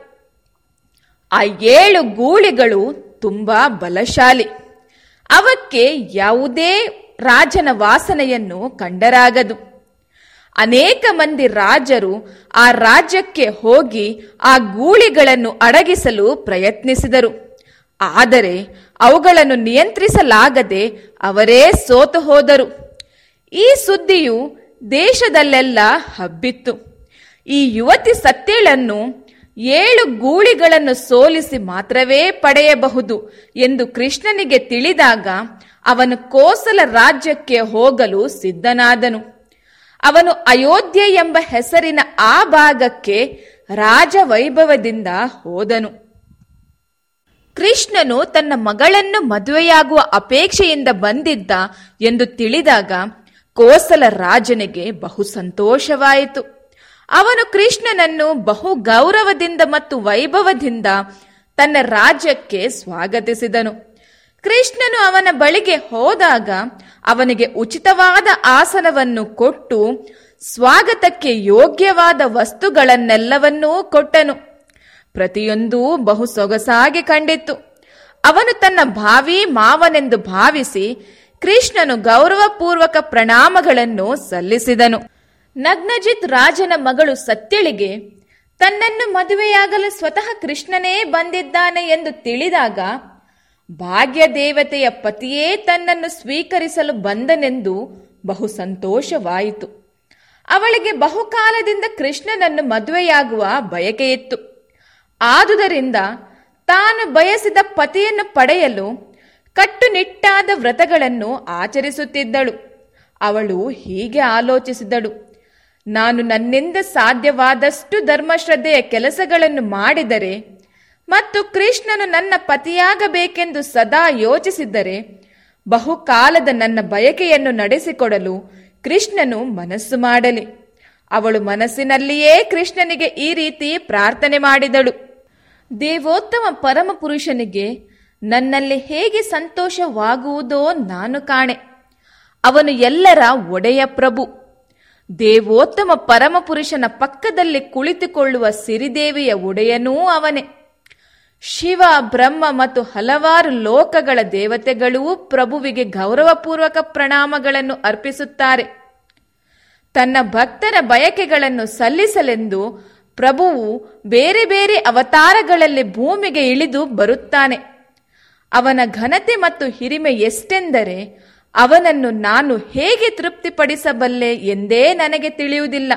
ಆ ಏಳು ಗೂಳಿಗಳು ತುಂಬಾ ಬಲಶಾಲಿ ಅವಕ್ಕೆ ಯಾವುದೇ ರಾಜನ ವಾಸನೆಯನ್ನು ಕಂಡರಾಗದು ಅನೇಕ ಮಂದಿ ರಾಜರು ಆ ರಾಜ್ಯಕ್ಕೆ ಹೋಗಿ ಆ ಗೂಳಿಗಳನ್ನು ಅಡಗಿಸಲು ಪ್ರಯತ್ನಿಸಿದರು ಆದರೆ ಅವುಗಳನ್ನು ನಿಯಂತ್ರಿಸಲಾಗದೆ ಅವರೇ ಸೋತು ಹೋದರು ಈ ಸುದ್ದಿಯು ದೇಶದಲ್ಲೆಲ್ಲ ಹಬ್ಬಿತ್ತು ಈ ಯುವತಿ ಸತ್ಯಳನ್ನು ಏಳು ಗೂಳಿಗಳನ್ನು ಸೋಲಿಸಿ ಮಾತ್ರವೇ ಪಡೆಯಬಹುದು ಎಂದು ಕೃಷ್ಣನಿಗೆ ತಿಳಿದಾಗ ಅವನು ಕೋಸಲ ರಾಜ್ಯಕ್ಕೆ ಹೋಗಲು ಸಿದ್ಧನಾದನು ಅವನು ಅಯೋಧ್ಯೆ ಎಂಬ ಹೆಸರಿನ ಆ ಭಾಗಕ್ಕೆ ರಾಜವೈಭವದಿಂದ ಹೋದನು ಕೃಷ್ಣನು ತನ್ನ ಮಗಳನ್ನು ಮದುವೆಯಾಗುವ ಅಪೇಕ್ಷೆಯಿಂದ ಬಂದಿದ್ದ ಎಂದು ತಿಳಿದಾಗ ಕೋಸಲ ರಾಜನಿಗೆ ಬಹು ಸಂತೋಷವಾಯಿತು ಅವನು ಕೃಷ್ಣನನ್ನು ಬಹು ಗೌರವದಿಂದ ಮತ್ತು ವೈಭವದಿಂದ ತನ್ನ ರಾಜ್ಯಕ್ಕೆ ಸ್ವಾಗತಿಸಿದನು ಕೃಷ್ಣನು ಅವನ ಬಳಿಗೆ ಹೋದಾಗ ಅವನಿಗೆ ಉಚಿತವಾದ ಆಸನವನ್ನು ಕೊಟ್ಟು ಸ್ವಾಗತಕ್ಕೆ ಯೋಗ್ಯವಾದ ವಸ್ತುಗಳನ್ನೆಲ್ಲವನ್ನೂ ಕೊಟ್ಟನು ಪ್ರತಿಯೊಂದೂ ಬಹು ಸೊಗಸಾಗಿ ಕಂಡಿತ್ತು ಅವನು ತನ್ನ ಭಾವಿ ಮಾವನೆಂದು ಭಾವಿಸಿ ಕೃಷ್ಣನು ಗೌರವಪೂರ್ವಕ ಪ್ರಣಾಮಗಳನ್ನು ಸಲ್ಲಿಸಿದನು ನಗ್ನಜಿತ್ ರಾಜನ ಮಗಳು ಸತ್ಯಳಿಗೆ ತನ್ನನ್ನು ಮದುವೆಯಾಗಲು ಸ್ವತಃ ಕೃಷ್ಣನೇ ಬಂದಿದ್ದಾನೆ ಎಂದು ತಿಳಿದಾಗ ಭಾಗ್ಯ ದೇವತೆಯ ಪತಿಯೇ ತನ್ನನ್ನು ಸ್ವೀಕರಿಸಲು ಬಂದನೆಂದು ಬಹು ಸಂತೋಷವಾಯಿತು ಅವಳಿಗೆ ಬಹುಕಾಲದಿಂದ ಕೃಷ್ಣನನ್ನು ಮದುವೆಯಾಗುವ ಬಯಕೆಯಿತ್ತು ಆದುದರಿಂದ ತಾನು ಬಯಸಿದ ಪತಿಯನ್ನು ಪಡೆಯಲು ಕಟ್ಟುನಿಟ್ಟಾದ ವ್ರತಗಳನ್ನು ಆಚರಿಸುತ್ತಿದ್ದಳು ಅವಳು ಹೀಗೆ ಆಲೋಚಿಸಿದಳು ನಾನು ನನ್ನಿಂದ ಸಾಧ್ಯವಾದಷ್ಟು ಧರ್ಮಶ್ರದ್ಧೆಯ ಕೆಲಸಗಳನ್ನು ಮಾಡಿದರೆ ಮತ್ತು ಕೃಷ್ಣನು ನನ್ನ ಪತಿಯಾಗಬೇಕೆಂದು ಸದಾ ಯೋಚಿಸಿದ್ದರೆ ಬಹುಕಾಲದ ನನ್ನ ಬಯಕೆಯನ್ನು ನಡೆಸಿಕೊಡಲು ಕೃಷ್ಣನು ಮನಸ್ಸು ಮಾಡಲಿ ಅವಳು ಮನಸ್ಸಿನಲ್ಲಿಯೇ ಕೃಷ್ಣನಿಗೆ ಈ ರೀತಿ ಪ್ರಾರ್ಥನೆ ಮಾಡಿದಳು ದೇವೋತ್ತಮ ಪರಮಪುರುಷನಿಗೆ ನನ್ನಲ್ಲಿ ಹೇಗೆ ಸಂತೋಷವಾಗುವುದೋ ನಾನು ಕಾಣೆ ಅವನು ಎಲ್ಲರ ಒಡೆಯ ಪ್ರಭು ದೇವೋತ್ತಮ ಪರಮಪುರುಷನ ಪಕ್ಕದಲ್ಲಿ ಕುಳಿತುಕೊಳ್ಳುವ ಸಿರಿದೇವಿಯ ಒಡೆಯನೂ ಅವನೇ ಶಿವ ಬ್ರಹ್ಮ ಮತ್ತು ಹಲವಾರು ಲೋಕಗಳ ದೇವತೆಗಳೂ ಪ್ರಭುವಿಗೆ ಗೌರವಪೂರ್ವಕ ಪ್ರಣಾಮಗಳನ್ನು ಅರ್ಪಿಸುತ್ತಾರೆ ತನ್ನ ಭಕ್ತರ ಬಯಕೆಗಳನ್ನು ಸಲ್ಲಿಸಲೆಂದು ಪ್ರಭುವು ಬೇರೆ ಬೇರೆ ಅವತಾರಗಳಲ್ಲಿ ಭೂಮಿಗೆ ಇಳಿದು ಬರುತ್ತಾನೆ ಅವನ ಘನತೆ ಮತ್ತು ಹಿರಿಮೆ ಎಷ್ಟೆಂದರೆ ಅವನನ್ನು ನಾನು ಹೇಗೆ ತೃಪ್ತಿಪಡಿಸಬಲ್ಲೆ ಎಂದೇ ನನಗೆ ತಿಳಿಯುವುದಿಲ್ಲ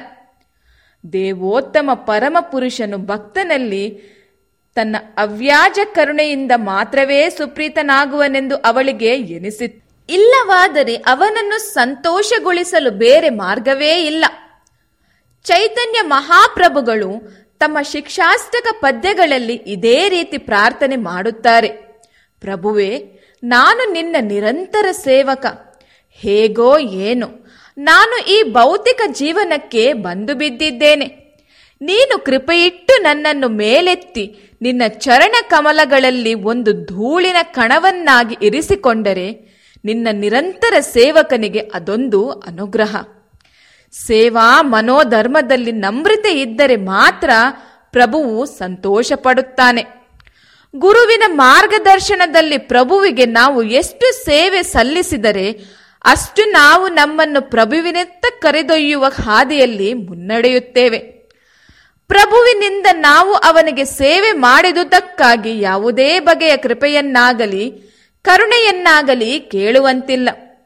ದೇವೋತ್ತಮ ಪರಮಪುರುಷನು ಭಕ್ತನಲ್ಲಿ ತನ್ನ ಅವ್ಯಾಜ ಕರುಣೆಯಿಂದ ಮಾತ್ರವೇ ಸುಪ್ರೀತನಾಗುವನೆಂದು ಅವಳಿಗೆ ಎನಿಸಿತ್ತು ಇಲ್ಲವಾದರೆ ಅವನನ್ನು ಸಂತೋಷಗೊಳಿಸಲು ಬೇರೆ ಮಾರ್ಗವೇ ಇಲ್ಲ ಚೈತನ್ಯ ಮಹಾಪ್ರಭುಗಳು ತಮ್ಮ ಶಿಕ್ಷಾಷ್ಟಕ ಪದ್ಯಗಳಲ್ಲಿ ಇದೇ ರೀತಿ ಪ್ರಾರ್ಥನೆ ಮಾಡುತ್ತಾರೆ ಪ್ರಭುವೇ ನಾನು ನಿನ್ನ ನಿರಂತರ ಸೇವಕ ಹೇಗೋ ಏನು ನಾನು ಈ ಭೌತಿಕ ಜೀವನಕ್ಕೆ ಬಂದು ಬಿದ್ದಿದ್ದೇನೆ ನೀನು ಕೃಪೆಯಿಟ್ಟು ನನ್ನನ್ನು ಮೇಲೆತ್ತಿ ನಿನ್ನ ಚರಣ ಕಮಲಗಳಲ್ಲಿ ಒಂದು ಧೂಳಿನ ಕಣವನ್ನಾಗಿ ಇರಿಸಿಕೊಂಡರೆ ನಿನ್ನ ನಿರಂತರ ಸೇವಕನಿಗೆ ಅದೊಂದು ಅನುಗ್ರಹ ಸೇವಾ ಮನೋಧರ್ಮದಲ್ಲಿ ನಮ್ರತೆ ಇದ್ದರೆ ಮಾತ್ರ ಪ್ರಭುವು ಸಂತೋಷ ಪಡುತ್ತಾನೆ ಗುರುವಿನ ಮಾರ್ಗದರ್ಶನದಲ್ಲಿ ಪ್ರಭುವಿಗೆ ನಾವು ಎಷ್ಟು ಸೇವೆ ಸಲ್ಲಿಸಿದರೆ ಅಷ್ಟು ನಾವು ನಮ್ಮನ್ನು ಪ್ರಭುವಿನತ್ತ ಕರೆದೊಯ್ಯುವ ಹಾದಿಯಲ್ಲಿ ಮುನ್ನಡೆಯುತ್ತೇವೆ ಪ್ರಭುವಿನಿಂದ ನಾವು ಅವನಿಗೆ ಸೇವೆ ಮಾಡಿದುದಕ್ಕಾಗಿ ಯಾವುದೇ ಬಗೆಯ ಕೃಪೆಯನ್ನಾಗಲಿ ಕರುಣೆಯನ್ನಾಗಲಿ ಕೇಳುವಂತಿಲ್ಲ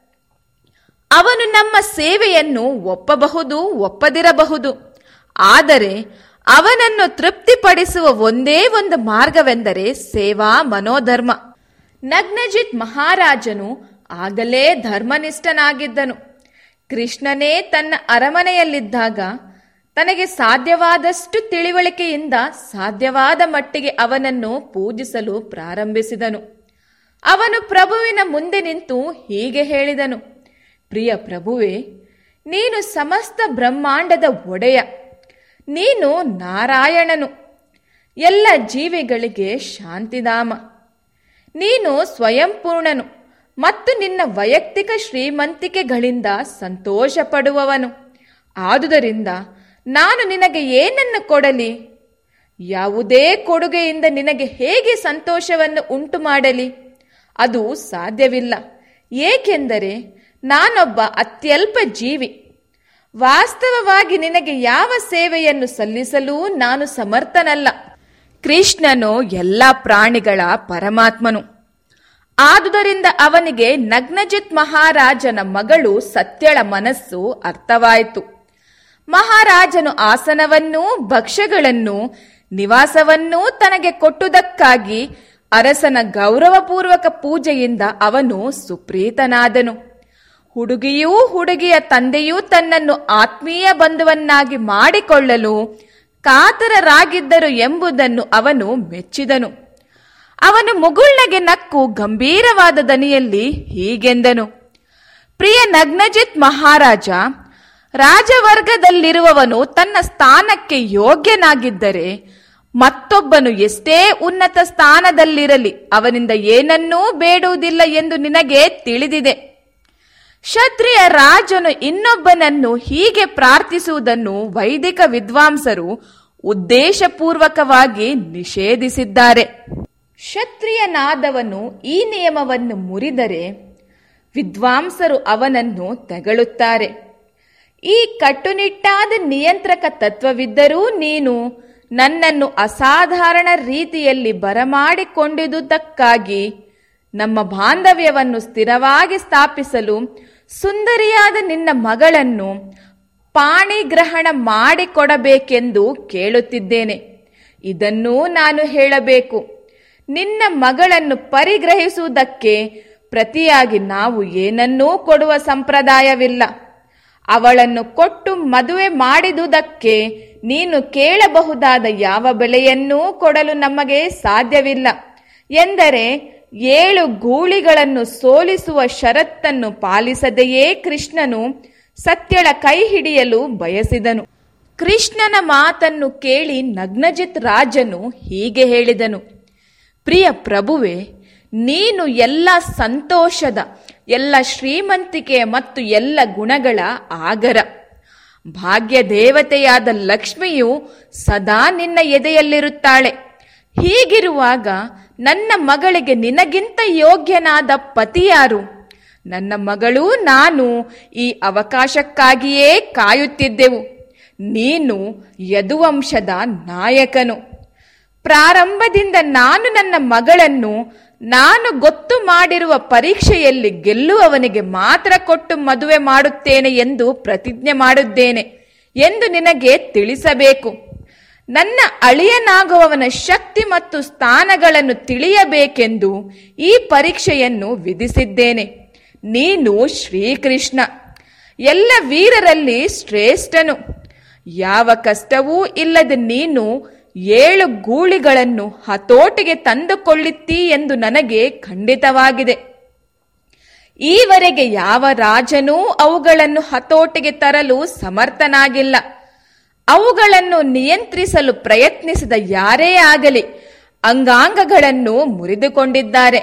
ಅವನು ನಮ್ಮ ಸೇವೆಯನ್ನು ಒಪ್ಪಬಹುದು ಒಪ್ಪದಿರಬಹುದು ಆದರೆ ಅವನನ್ನು ತೃಪ್ತಿಪಡಿಸುವ ಒಂದೇ ಒಂದು ಮಾರ್ಗವೆಂದರೆ ಸೇವಾ ಮನೋಧರ್ಮ ನಗ್ನಜಿತ್ ಮಹಾರಾಜನು ಆಗಲೇ ಧರ್ಮನಿಷ್ಠನಾಗಿದ್ದನು ಕೃಷ್ಣನೇ ತನ್ನ ಅರಮನೆಯಲ್ಲಿದ್ದಾಗ ತನಗೆ ಸಾಧ್ಯವಾದಷ್ಟು ತಿಳಿವಳಿಕೆಯಿಂದ ಸಾಧ್ಯವಾದ ಮಟ್ಟಿಗೆ ಅವನನ್ನು ಪೂಜಿಸಲು ಪ್ರಾರಂಭಿಸಿದನು ಅವನು ಪ್ರಭುವಿನ ಮುಂದೆ ನಿಂತು ಹೀಗೆ ಹೇಳಿದನು ಪ್ರಿಯ ಪ್ರಭುವೇ ನೀನು ಸಮಸ್ತ ಬ್ರಹ್ಮಾಂಡದ ಒಡೆಯ ನೀನು ನಾರಾಯಣನು ಎಲ್ಲ ಜೀವಿಗಳಿಗೆ ಶಾಂತಿಧಾಮ ನೀನು ಸ್ವಯಂಪೂರ್ಣನು ಮತ್ತು ನಿನ್ನ ವೈಯಕ್ತಿಕ ಶ್ರೀಮಂತಿಕೆಗಳಿಂದ ಸಂತೋಷ ಪಡುವವನು ಆದುದರಿಂದ ನಾನು ನಿನಗೆ ಏನನ್ನು ಕೊಡಲಿ ಯಾವುದೇ ಕೊಡುಗೆಯಿಂದ ನಿನಗೆ ಹೇಗೆ ಸಂತೋಷವನ್ನು ಉಂಟು ಮಾಡಲಿ ಅದು ಸಾಧ್ಯವಿಲ್ಲ ಏಕೆಂದರೆ ನಾನೊಬ್ಬ ಅತ್ಯಲ್ಪ ಜೀವಿ ವಾಸ್ತವವಾಗಿ ನಿನಗೆ ಯಾವ ಸೇವೆಯನ್ನು ಸಲ್ಲಿಸಲು ನಾನು ಸಮರ್ಥನಲ್ಲ ಕೃಷ್ಣನು ಎಲ್ಲ ಪ್ರಾಣಿಗಳ ಪರಮಾತ್ಮನು ಆದುದರಿಂದ ಅವನಿಗೆ ನಗ್ನಜಿತ್ ಮಹಾರಾಜನ ಮಗಳು ಸತ್ಯಳ ಮನಸ್ಸು ಅರ್ಥವಾಯಿತು ಮಹಾರಾಜನು ಆಸನವನ್ನೂ ಭಕ್ಷ್ಯಗಳನ್ನು ನಿವಾಸವನ್ನೂ ತನಗೆ ಕೊಟ್ಟುದಕ್ಕಾಗಿ ಅರಸನ ಗೌರವಪೂರ್ವಕ ಪೂಜೆಯಿಂದ ಅವನು ಸುಪ್ರೀತನಾದನು ಹುಡುಗಿಯೂ ಹುಡುಗಿಯ ತಂದೆಯೂ ತನ್ನನ್ನು ಆತ್ಮೀಯ ಬಂಧುವನ್ನಾಗಿ ಮಾಡಿಕೊಳ್ಳಲು ಕಾತರರಾಗಿದ್ದರು ಎಂಬುದನ್ನು ಅವನು ಮೆಚ್ಚಿದನು ಅವನು ಮುಗುಳ್ನಗೆ ನಕ್ಕು ಗಂಭೀರವಾದ ದನಿಯಲ್ಲಿ ಹೀಗೆಂದನು ಪ್ರಿಯ ನಗ್ನಜಿತ್ ಮಹಾರಾಜ ರಾಜವರ್ಗದಲ್ಲಿರುವವನು ತನ್ನ ಸ್ಥಾನಕ್ಕೆ ಯೋಗ್ಯನಾಗಿದ್ದರೆ ಮತ್ತೊಬ್ಬನು ಎಷ್ಟೇ ಉನ್ನತ ಸ್ಥಾನದಲ್ಲಿರಲಿ ಅವನಿಂದ ಏನನ್ನೂ ಬೇಡುವುದಿಲ್ಲ ಎಂದು ನಿನಗೆ ತಿಳಿದಿದೆ ಕ್ಷತ್ರಿಯ ರಾಜನು ಇನ್ನೊಬ್ಬನನ್ನು ಹೀಗೆ ಪ್ರಾರ್ಥಿಸುವುದನ್ನು ವೈದಿಕ ವಿದ್ವಾಂಸರು ಉದ್ದೇಶಪೂರ್ವಕವಾಗಿ ನಿಷೇಧಿಸಿದ್ದಾರೆ ಕ್ಷತ್ರಿಯನಾದವನು ಈ ನಿಯಮವನ್ನು ಮುರಿದರೆ ವಿದ್ವಾಂಸರು ಅವನನ್ನು ತೆಗಳುತ್ತಾರೆ ಈ ಕಟ್ಟುನಿಟ್ಟಾದ ನಿಯಂತ್ರಕ ತತ್ವವಿದ್ದರೂ ನೀನು ನನ್ನನ್ನು ಅಸಾಧಾರಣ ರೀತಿಯಲ್ಲಿ ಬರಮಾಡಿಕೊಂಡಿದುದಕ್ಕಾಗಿ ನಮ್ಮ ಬಾಂಧವ್ಯವನ್ನು ಸ್ಥಿರವಾಗಿ ಸ್ಥಾಪಿಸಲು ಸುಂದರಿಯಾದ ನಿನ್ನ ಮಗಳನ್ನು ಪಾಣಿಗ್ರಹಣ ಮಾಡಿಕೊಡಬೇಕೆಂದು ಕೇಳುತ್ತಿದ್ದೇನೆ ಇದನ್ನೂ ನಾನು ಹೇಳಬೇಕು ನಿನ್ನ ಮಗಳನ್ನು ಪರಿಗ್ರಹಿಸುವುದಕ್ಕೆ ಪ್ರತಿಯಾಗಿ ನಾವು ಏನನ್ನೂ ಕೊಡುವ ಸಂಪ್ರದಾಯವಿಲ್ಲ ಅವಳನ್ನು ಕೊಟ್ಟು ಮದುವೆ ಮಾಡಿದುದಕ್ಕೆ ನೀನು ಕೇಳಬಹುದಾದ ಯಾವ ಬೆಲೆಯನ್ನೂ ಕೊಡಲು ನಮಗೆ ಸಾಧ್ಯವಿಲ್ಲ ಎಂದರೆ ಏಳು ಗೂಳಿಗಳನ್ನು ಸೋಲಿಸುವ ಷರತ್ತನ್ನು ಪಾಲಿಸದೆಯೇ ಕೃಷ್ಣನು ಸತ್ಯಳ ಕೈ ಹಿಡಿಯಲು ಬಯಸಿದನು ಕೃಷ್ಣನ ಮಾತನ್ನು ಕೇಳಿ ನಗ್ನಜಿತ್ ರಾಜನು ಹೀಗೆ ಹೇಳಿದನು ಪ್ರಿಯ ಪ್ರಭುವೆ ನೀನು ಎಲ್ಲ ಸಂತೋಷದ ಎಲ್ಲ ಶ್ರೀಮಂತಿಕೆಯ ಮತ್ತು ಎಲ್ಲ ಗುಣಗಳ ಆಗರ ಭಾಗ್ಯ ದೇವತೆಯಾದ ಲಕ್ಷ್ಮಿಯು ಸದಾ ನಿನ್ನ ಎದೆಯಲ್ಲಿರುತ್ತಾಳೆ ಹೀಗಿರುವಾಗ ನನ್ನ ಮಗಳಿಗೆ ನಿನಗಿಂತ ಯೋಗ್ಯನಾದ ಪತಿಯಾರು ನನ್ನ ಮಗಳು ನಾನು ಈ ಅವಕಾಶಕ್ಕಾಗಿಯೇ ಕಾಯುತ್ತಿದ್ದೆವು ನೀನು ಯದುವಂಶದ ನಾಯಕನು ಪ್ರಾರಂಭದಿಂದ ನಾನು ನನ್ನ ಮಗಳನ್ನು ನಾನು ಗೊತ್ತು ಮಾಡಿರುವ ಪರೀಕ್ಷೆಯಲ್ಲಿ ಗೆಲ್ಲುವವನಿಗೆ ಮಾತ್ರ ಕೊಟ್ಟು ಮದುವೆ ಮಾಡುತ್ತೇನೆ ಎಂದು ಪ್ರತಿಜ್ಞೆ ಮಾಡಿದ್ದೇನೆ ಎಂದು ನಿನಗೆ ತಿಳಿಸಬೇಕು ನನ್ನ ಅಳಿಯನಾಗುವವನ ಶಕ್ತಿ ಮತ್ತು ಸ್ಥಾನಗಳನ್ನು ತಿಳಿಯಬೇಕೆಂದು ಈ ಪರೀಕ್ಷೆಯನ್ನು ವಿಧಿಸಿದ್ದೇನೆ ನೀನು ಶ್ರೀಕೃಷ್ಣ ಎಲ್ಲ ವೀರರಲ್ಲಿ ಶ್ರೇಷ್ಠನು ಯಾವ ಕಷ್ಟವೂ ಇಲ್ಲದೆ ನೀನು ಏಳು ಗೂಳಿಗಳನ್ನು ಹತೋಟಿಗೆ ತಂದುಕೊಳ್ಳಿತ್ತಿ ಎಂದು ನನಗೆ ಖಂಡಿತವಾಗಿದೆ ಈವರೆಗೆ ಯಾವ ರಾಜನೂ ಅವುಗಳನ್ನು ಹತೋಟಿಗೆ ತರಲು ಸಮರ್ಥನಾಗಿಲ್ಲ ಅವುಗಳನ್ನು ನಿಯಂತ್ರಿಸಲು ಪ್ರಯತ್ನಿಸಿದ ಯಾರೇ ಆಗಲಿ ಅಂಗಾಂಗಗಳನ್ನು ಮುರಿದುಕೊಂಡಿದ್ದಾರೆ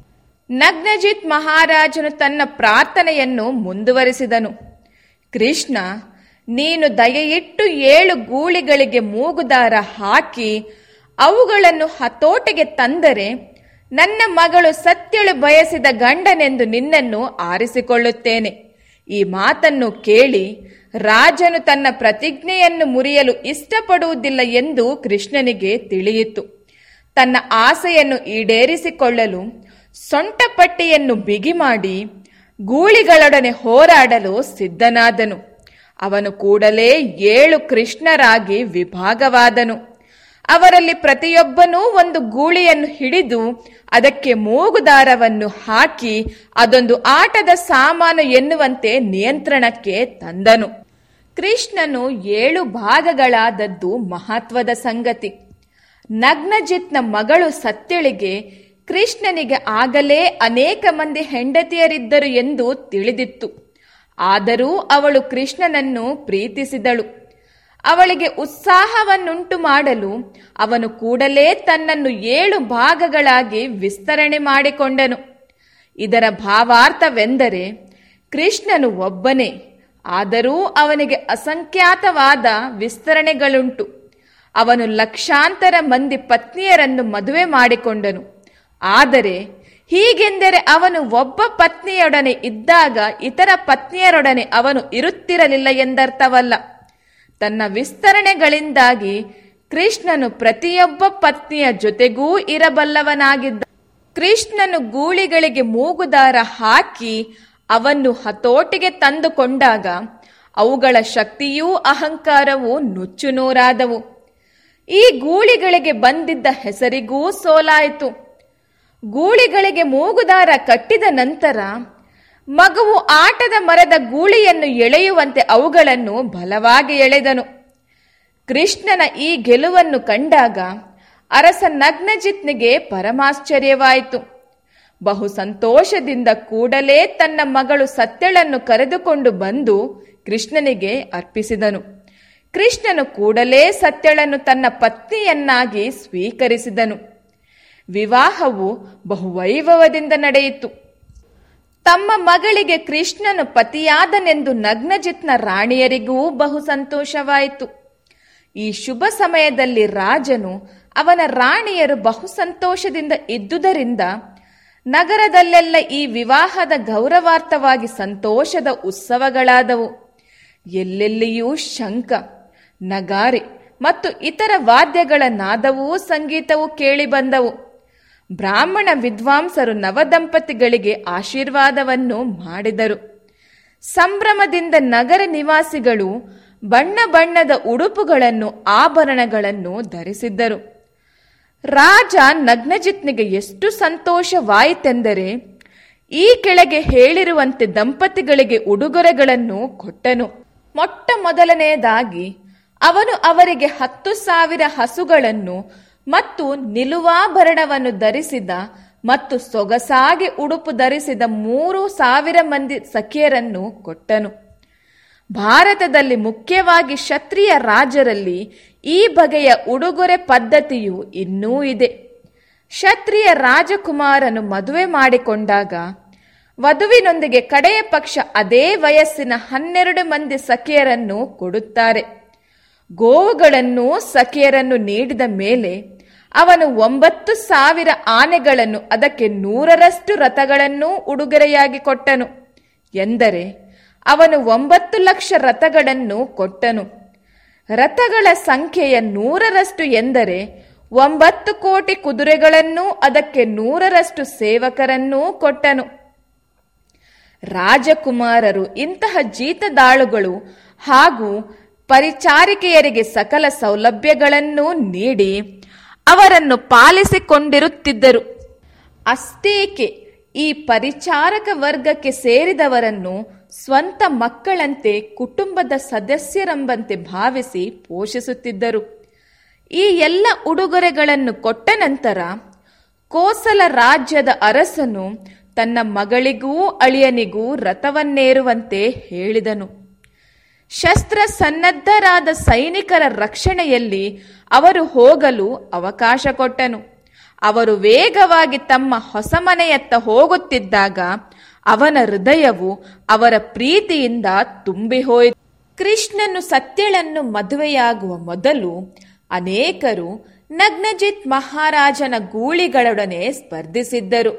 ನಗ್ನಜಿತ್ ಮಹಾರಾಜನು ತನ್ನ ಪ್ರಾರ್ಥನೆಯನ್ನು ಮುಂದುವರಿಸಿದನು ಕೃಷ್ಣ ನೀನು ದಯೆಯಿಟ್ಟು ಏಳು ಗೂಳಿಗಳಿಗೆ ಮೂಗುದಾರ ಹಾಕಿ ಅವುಗಳನ್ನು ಹತೋಟಿಗೆ ತಂದರೆ ನನ್ನ ಮಗಳು ಸತ್ಯಳು ಬಯಸಿದ ಗಂಡನೆಂದು ನಿನ್ನನ್ನು ಆರಿಸಿಕೊಳ್ಳುತ್ತೇನೆ ಈ ಮಾತನ್ನು ಕೇಳಿ ರಾಜನು ತನ್ನ ಪ್ರತಿಜ್ಞೆಯನ್ನು ಮುರಿಯಲು ಇಷ್ಟಪಡುವುದಿಲ್ಲ ಎಂದು ಕೃಷ್ಣನಿಗೆ ತಿಳಿಯಿತು ತನ್ನ ಆಸೆಯನ್ನು ಈಡೇರಿಸಿಕೊಳ್ಳಲು ಸೊಂಟಪಟ್ಟಿಯನ್ನು ಬಿಗಿ ಮಾಡಿ ಗೂಳಿಗಳೊಡನೆ ಹೋರಾಡಲು ಸಿದ್ಧನಾದನು ಅವನು ಕೂಡಲೇ ಏಳು ಕೃಷ್ಣರಾಗಿ ವಿಭಾಗವಾದನು ಅವರಲ್ಲಿ ಪ್ರತಿಯೊಬ್ಬನೂ ಒಂದು ಗೂಳಿಯನ್ನು ಹಿಡಿದು ಅದಕ್ಕೆ ಮೂಗುದಾರವನ್ನು ಹಾಕಿ ಅದೊಂದು ಆಟದ ಸಾಮಾನು ಎನ್ನುವಂತೆ ನಿಯಂತ್ರಣಕ್ಕೆ ತಂದನು ಕೃಷ್ಣನು ಏಳು ಭಾಗಗಳಾದದ್ದು ಮಹತ್ವದ ಸಂಗತಿ ನಗ್ನಜಿತ್ನ ಮಗಳು ಸತ್ಯಳಿಗೆ ಕೃಷ್ಣನಿಗೆ ಆಗಲೇ ಅನೇಕ ಮಂದಿ ಹೆಂಡತಿಯರಿದ್ದರು ಎಂದು ತಿಳಿದಿತ್ತು ಆದರೂ ಅವಳು ಕೃಷ್ಣನನ್ನು ಪ್ರೀತಿಸಿದಳು ಅವಳಿಗೆ ಉತ್ಸಾಹವನ್ನುಂಟು ಮಾಡಲು ಅವನು ಕೂಡಲೇ ತನ್ನನ್ನು ಏಳು ಭಾಗಗಳಾಗಿ ವಿಸ್ತರಣೆ ಮಾಡಿಕೊಂಡನು ಇದರ ಭಾವಾರ್ಥವೆಂದರೆ ಕೃಷ್ಣನು ಒಬ್ಬನೇ ಆದರೂ ಅವನಿಗೆ ಅಸಂಖ್ಯಾತವಾದ ವಿಸ್ತರಣೆಗಳುಂಟು ಅವನು ಲಕ್ಷಾಂತರ ಮಂದಿ ಪತ್ನಿಯರನ್ನು ಮದುವೆ ಮಾಡಿಕೊಂಡನು ಆದರೆ ಹೀಗೆಂದರೆ ಅವನು ಒಬ್ಬ ಪತ್ನಿಯೊಡನೆ ಇದ್ದಾಗ ಇತರ ಪತ್ನಿಯರೊಡನೆ ಅವನು ಇರುತ್ತಿರಲಿಲ್ಲ ಎಂದರ್ಥವಲ್ಲ ತನ್ನ ವಿಸ್ತರಣೆಗಳಿಂದಾಗಿ ಕೃಷ್ಣನು ಪ್ರತಿಯೊಬ್ಬ ಪತ್ನಿಯ ಜೊತೆಗೂ ಇರಬಲ್ಲವನಾಗಿದ್ದ ಕೃಷ್ಣನು ಗೂಳಿಗಳಿಗೆ ಮೂಗುದಾರ ಹಾಕಿ ಅವನ್ನು ಹತೋಟಿಗೆ ತಂದುಕೊಂಡಾಗ ಅವುಗಳ ಶಕ್ತಿಯೂ ಅಹಂಕಾರವೂ ನುಚ್ಚುನೂರಾದವು ಈ ಗೂಳಿಗಳಿಗೆ ಬಂದಿದ್ದ ಹೆಸರಿಗೂ ಸೋಲಾಯಿತು ಗೂಳಿಗಳಿಗೆ ಮೂಗುದಾರ ಕಟ್ಟಿದ ನಂತರ ಮಗುವು ಆಟದ ಮರದ ಗೂಳಿಯನ್ನು ಎಳೆಯುವಂತೆ ಅವುಗಳನ್ನು ಬಲವಾಗಿ ಎಳೆದನು ಕೃಷ್ಣನ ಈ ಗೆಲುವನ್ನು ಕಂಡಾಗ ಅರಸ ನಗ್ನಜಿತ್ನಿಗೆ ಪರಮಾಶ್ಚರ್ಯವಾಯಿತು ಬಹು ಸಂತೋಷದಿಂದ ಕೂಡಲೇ ತನ್ನ ಮಗಳು ಸತ್ಯಳನ್ನು ಕರೆದುಕೊಂಡು ಬಂದು ಕೃಷ್ಣನಿಗೆ ಅರ್ಪಿಸಿದನು ಕೃಷ್ಣನು ಕೂಡಲೇ ಸತ್ಯಳನ್ನು ತನ್ನ ಪತ್ನಿಯನ್ನಾಗಿ ಸ್ವೀಕರಿಸಿದನು ವಿವಾಹವು ಬಹುವೈಭವದಿಂದ ನಡೆಯಿತು ತಮ್ಮ ಮಗಳಿಗೆ ಕೃಷ್ಣನು ಪತಿಯಾದನೆಂದು ನಗ್ನಜಿತ್ನ ರಾಣಿಯರಿಗೂ ಬಹು ಸಂತೋಷವಾಯಿತು ಈ ಶುಭ ಸಮಯದಲ್ಲಿ ರಾಜನು ಅವನ ರಾಣಿಯರು ಬಹು ಸಂತೋಷದಿಂದ ಇದ್ದುದರಿಂದ ನಗರದಲ್ಲೆಲ್ಲ ಈ ವಿವಾಹದ ಗೌರವಾರ್ಥವಾಗಿ ಸಂತೋಷದ ಉತ್ಸವಗಳಾದವು ಎಲ್ಲೆಲ್ಲಿಯೂ ಶಂಖ ನಗಾರಿ ಮತ್ತು ಇತರ ವಾದ್ಯಗಳ ನಾದವೂ ಸಂಗೀತವೂ ಕೇಳಿಬಂದವು ಬ್ರಾಹ್ಮಣ ವಿದ್ವಾಂಸರು ನವದಂಪತಿಗಳಿಗೆ ಆಶೀರ್ವಾದವನ್ನು ಮಾಡಿದರು ಸಂಭ್ರಮದಿಂದ ನಗರ ನಿವಾಸಿಗಳು ಬಣ್ಣ ಬಣ್ಣದ ಉಡುಪುಗಳನ್ನು ಆಭರಣಗಳನ್ನು ಧರಿಸಿದ್ದರು ರಾಜ ನಗ್ನಜಿತ್ನಿಗೆ ಎಷ್ಟು ಸಂತೋಷವಾಯಿತೆಂದರೆ ಈ ಕೆಳಗೆ ಹೇಳಿರುವಂತೆ ದಂಪತಿಗಳಿಗೆ ಉಡುಗೊರೆಗಳನ್ನು ಕೊಟ್ಟನು ಮೊಟ್ಟ ಮೊದಲನೆಯದಾಗಿ ಅವನು ಅವರಿಗೆ ಹತ್ತು ಸಾವಿರ ಹಸುಗಳನ್ನು ಮತ್ತು ನಿಲುವಾಭರಣವನ್ನು ಧರಿಸಿದ ಮತ್ತು ಸೊಗಸಾಗಿ ಉಡುಪು ಧರಿಸಿದ ಮೂರು ಸಾವಿರ ಮಂದಿ ಸಖಿಯರನ್ನು ಕೊಟ್ಟನು ಭಾರತದಲ್ಲಿ ಮುಖ್ಯವಾಗಿ ಕ್ಷತ್ರಿಯ ರಾಜರಲ್ಲಿ ಈ ಬಗೆಯ ಉಡುಗೊರೆ ಪದ್ಧತಿಯು ಇನ್ನೂ ಇದೆ ಕ್ಷತ್ರಿಯ ರಾಜಕುಮಾರನು ಮದುವೆ ಮಾಡಿಕೊಂಡಾಗ ವಧುವಿನೊಂದಿಗೆ ಕಡೆಯ ಪಕ್ಷ ಅದೇ ವಯಸ್ಸಿನ ಹನ್ನೆರಡು ಮಂದಿ ಸಖಿಯರನ್ನು ಕೊಡುತ್ತಾರೆ ಗೋವುಗಳನ್ನು ಸಖಿಯರನ್ನು ನೀಡಿದ ಮೇಲೆ ಅವನು ಒಂಬತ್ತು ಸಾವಿರ ಆನೆಗಳನ್ನು ಅದಕ್ಕೆ ನೂರರಷ್ಟು ರಥಗಳನ್ನು ಉಡುಗೊರೆಯಾಗಿ ಕೊಟ್ಟನು ಎಂದರೆ ಅವನು ಒಂಬತ್ತು ಲಕ್ಷ ರಥಗಳನ್ನು ಕೊಟ್ಟನು ರಥಗಳ ಸಂಖ್ಯೆಯ ನೂರರಷ್ಟು ಎಂದರೆ ಒಂಬತ್ತು ಕೋಟಿ ಕುದುರೆಗಳನ್ನೂ ಅದಕ್ಕೆ ನೂರರಷ್ಟು ಸೇವಕರನ್ನೂ ಕೊಟ್ಟನು ರಾಜಕುಮಾರರು ಇಂತಹ ಜೀತದಾಳುಗಳು ಹಾಗೂ ಪರಿಚಾರಿಕೆಯರಿಗೆ ಸಕಲ ಸೌಲಭ್ಯಗಳನ್ನೂ ನೀಡಿ ಅವರನ್ನು ಪಾಲಿಸಿಕೊಂಡಿರುತ್ತಿದ್ದರು ಅಷ್ಟೇಕೆ ಈ ಪರಿಚಾರಕ ವರ್ಗಕ್ಕೆ ಸೇರಿದವರನ್ನು ಸ್ವಂತ ಮಕ್ಕಳಂತೆ ಕುಟುಂಬದ ಸದಸ್ಯರೆಂಬಂತೆ ಭಾವಿಸಿ ಪೋಷಿಸುತ್ತಿದ್ದರು ಈ ಎಲ್ಲ ಉಡುಗೊರೆಗಳನ್ನು ಕೊಟ್ಟ ನಂತರ ಕೋಸಲ ರಾಜ್ಯದ ಅರಸನು ತನ್ನ ಮಗಳಿಗೂ ಅಳಿಯನಿಗೂ ರಥವನ್ನೇರುವಂತೆ ಹೇಳಿದನು ಶಸ್ತ್ರ ಸನ್ನದ್ಧರಾದ ಸೈನಿಕರ ರಕ್ಷಣೆಯಲ್ಲಿ ಅವರು ಹೋಗಲು ಅವಕಾಶ ಕೊಟ್ಟನು ಅವರು ವೇಗವಾಗಿ ತಮ್ಮ ಹೊಸ ಮನೆಯತ್ತ ಹೋಗುತ್ತಿದ್ದಾಗ ಅವನ ಹೃದಯವು ಅವರ ಪ್ರೀತಿಯಿಂದ ತುಂಬಿ ಹೋಯಿತು ಕೃಷ್ಣನು ಸತ್ಯಳನ್ನು ಮದುವೆಯಾಗುವ ಮೊದಲು ಅನೇಕರು ನಗ್ನಜಿತ್ ಮಹಾರಾಜನ ಗೂಳಿಗಳೊಡನೆ ಸ್ಪರ್ಧಿಸಿದ್ದರು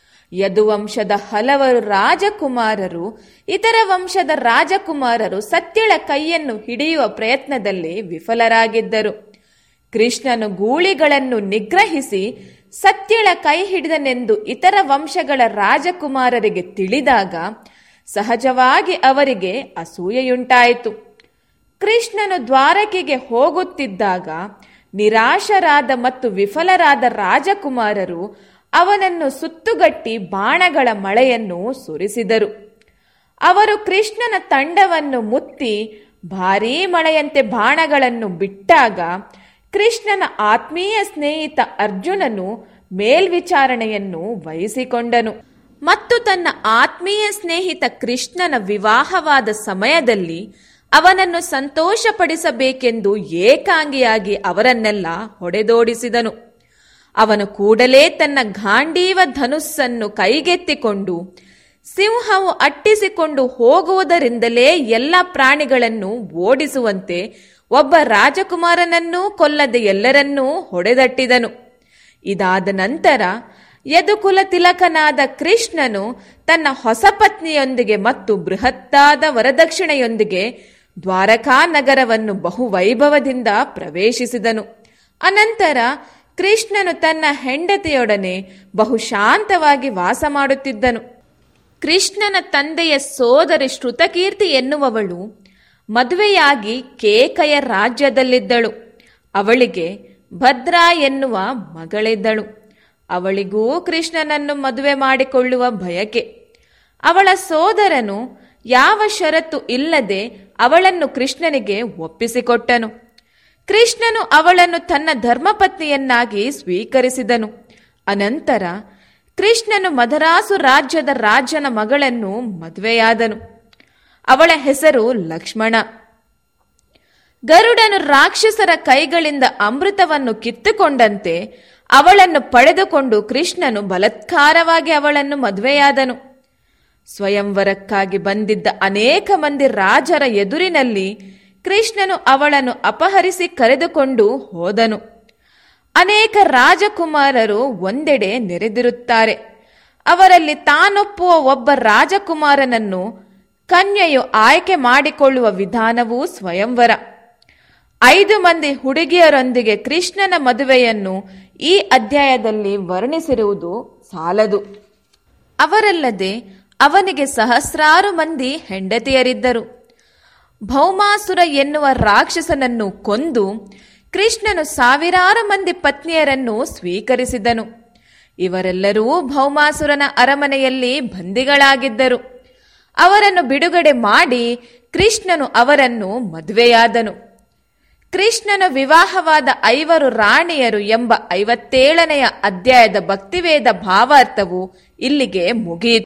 ಯದುವಂಶದ ಹಲವರು ರಾಜಕುಮಾರರು ಇತರ ವಂಶದ ರಾಜಕುಮಾರರು ಸತ್ಯಳ ಕೈಯನ್ನು ಹಿಡಿಯುವ ಪ್ರಯತ್ನದಲ್ಲಿ ವಿಫಲರಾಗಿದ್ದರು ಕೃಷ್ಣನು ಗೂಳಿಗಳನ್ನು ನಿಗ್ರಹಿಸಿ ಸತ್ಯಳ ಕೈ ಹಿಡಿದನೆಂದು ಇತರ ವಂಶಗಳ ರಾಜಕುಮಾರರಿಗೆ ತಿಳಿದಾಗ ಸಹಜವಾಗಿ ಅವರಿಗೆ ಅಸೂಯೆಯುಂಟಾಯಿತು ಕೃಷ್ಣನು ದ್ವಾರಕೆಗೆ ಹೋಗುತ್ತಿದ್ದಾಗ ನಿರಾಶರಾದ ಮತ್ತು ವಿಫಲರಾದ ರಾಜಕುಮಾರರು ಅವನನ್ನು ಸುತ್ತುಗಟ್ಟಿ ಬಾಣಗಳ ಮಳೆಯನ್ನು ಸುರಿಸಿದರು ಅವರು ಕೃಷ್ಣನ ತಂಡವನ್ನು ಮುತ್ತಿ ಭಾರೀ ಮಳೆಯಂತೆ ಬಾಣಗಳನ್ನು ಬಿಟ್ಟಾಗ ಕೃಷ್ಣನ ಆತ್ಮೀಯ ಸ್ನೇಹಿತ ಅರ್ಜುನನು ಮೇಲ್ವಿಚಾರಣೆಯನ್ನು ವಹಿಸಿಕೊಂಡನು ಮತ್ತು ತನ್ನ ಆತ್ಮೀಯ ಸ್ನೇಹಿತ ಕೃಷ್ಣನ ವಿವಾಹವಾದ ಸಮಯದಲ್ಲಿ ಅವನನ್ನು ಸಂತೋಷಪಡಿಸಬೇಕೆಂದು ಏಕಾಂಗಿಯಾಗಿ ಅವರನ್ನೆಲ್ಲ ಹೊಡೆದೋಡಿಸಿದನು ಅವನು ಕೂಡಲೇ ತನ್ನ ಗಾಂಡೀವ ಧನುಸ್ಸನ್ನು ಕೈಗೆತ್ತಿಕೊಂಡು ಸಿಂಹವು ಅಟ್ಟಿಸಿಕೊಂಡು ಹೋಗುವುದರಿಂದಲೇ ಎಲ್ಲ ಪ್ರಾಣಿಗಳನ್ನು ಓಡಿಸುವಂತೆ ಒಬ್ಬ ರಾಜಕುಮಾರನನ್ನೂ ಕೊಲ್ಲದೆ ಎಲ್ಲರನ್ನೂ ಹೊಡೆದಟ್ಟಿದನು ಇದಾದ ನಂತರ ಯದುಕುಲ ತಿಲಕನಾದ ಕೃಷ್ಣನು ತನ್ನ ಹೊಸ ಪತ್ನಿಯೊಂದಿಗೆ ಮತ್ತು ಬೃಹತ್ತಾದ ವರದಕ್ಷಿಣೆಯೊಂದಿಗೆ ದ್ವಾರಕಾ ನಗರವನ್ನು ಬಹು ವೈಭವದಿಂದ ಪ್ರವೇಶಿಸಿದನು ಅನಂತರ ಕೃಷ್ಣನು ತನ್ನ ಹೆಂಡತಿಯೊಡನೆ ಬಹು ಶಾಂತವಾಗಿ ವಾಸ ಮಾಡುತ್ತಿದ್ದನು ಕೃಷ್ಣನ ತಂದೆಯ ಸೋದರಿ ಶ್ರುತಕೀರ್ತಿ ಎನ್ನುವವಳು ಮದುವೆಯಾಗಿ ಕೇಕಯ ರಾಜ್ಯದಲ್ಲಿದ್ದಳು ಅವಳಿಗೆ ಭದ್ರಾ ಎನ್ನುವ ಮಗಳಿದ್ದಳು ಅವಳಿಗೂ ಕೃಷ್ಣನನ್ನು ಮದುವೆ ಮಾಡಿಕೊಳ್ಳುವ ಬಯಕೆ ಅವಳ ಸೋದರನು ಯಾವ ಷರತ್ತು ಇಲ್ಲದೆ ಅವಳನ್ನು ಕೃಷ್ಣನಿಗೆ ಒಪ್ಪಿಸಿಕೊಟ್ಟನು ಕೃಷ್ಣನು ಅವಳನ್ನು ತನ್ನ ಧರ್ಮಪತ್ನಿಯನ್ನಾಗಿ ಸ್ವೀಕರಿಸಿದನು ಅನಂತರ ಕೃಷ್ಣನು ಮದರಾಸು ರಾಜ್ಯದ ರಾಜನ ಮಗಳನ್ನು ಮದುವೆಯಾದನು ಅವಳ ಹೆಸರು ಲಕ್ಷ್ಮಣ ಗರುಡನು ರಾಕ್ಷಸರ ಕೈಗಳಿಂದ ಅಮೃತವನ್ನು ಕಿತ್ತುಕೊಂಡಂತೆ ಅವಳನ್ನು ಪಡೆದುಕೊಂಡು ಕೃಷ್ಣನು ಬಲತ್ಕಾರವಾಗಿ ಅವಳನ್ನು ಮದುವೆಯಾದನು ಸ್ವಯಂವರಕ್ಕಾಗಿ ಬಂದಿದ್ದ ಅನೇಕ ಮಂದಿ ರಾಜರ ಎದುರಿನಲ್ಲಿ ಕೃಷ್ಣನು ಅವಳನ್ನು ಅಪಹರಿಸಿ ಕರೆದುಕೊಂಡು ಹೋದನು ಅನೇಕ ರಾಜಕುಮಾರರು ಒಂದೆಡೆ ನೆರೆದಿರುತ್ತಾರೆ ಅವರಲ್ಲಿ ತಾನೊಪ್ಪುವ ಒಬ್ಬ ರಾಜಕುಮಾರನನ್ನು ಕನ್ಯೆಯು ಆಯ್ಕೆ ಮಾಡಿಕೊಳ್ಳುವ ವಿಧಾನವೂ ಸ್ವಯಂವರ ಐದು ಮಂದಿ ಹುಡುಗಿಯರೊಂದಿಗೆ ಕೃಷ್ಣನ ಮದುವೆಯನ್ನು ಈ ಅಧ್ಯಾಯದಲ್ಲಿ ವರ್ಣಿಸಿರುವುದು ಸಾಲದು ಅವರಲ್ಲದೆ ಅವನಿಗೆ ಸಹಸ್ರಾರು ಮಂದಿ ಹೆಂಡತಿಯರಿದ್ದರು ಭೌಮಾಸುರ ಎನ್ನುವ ರಾಕ್ಷಸನನ್ನು ಕೊಂದು ಕೃಷ್ಣನು ಸಾವಿರಾರು ಮಂದಿ ಪತ್ನಿಯರನ್ನು ಸ್ವೀಕರಿಸಿದನು ಇವರೆಲ್ಲರೂ ಭೌಮಾಸುರನ ಅರಮನೆಯಲ್ಲಿ ಬಂದಿಗಳಾಗಿದ್ದರು ಅವರನ್ನು ಬಿಡುಗಡೆ ಮಾಡಿ ಕೃಷ್ಣನು ಅವರನ್ನು ಮದುವೆಯಾದನು ಕೃಷ್ಣನ ವಿವಾಹವಾದ ಐವರು ರಾಣಿಯರು ಎಂಬ ಐವತ್ತೇಳನೆಯ ಅಧ್ಯಾಯದ ಭಕ್ತಿವೇದ ಭಾವಾರ್ಥವು ಇಲ್ಲಿಗೆ ಮುಗಿಯಿತು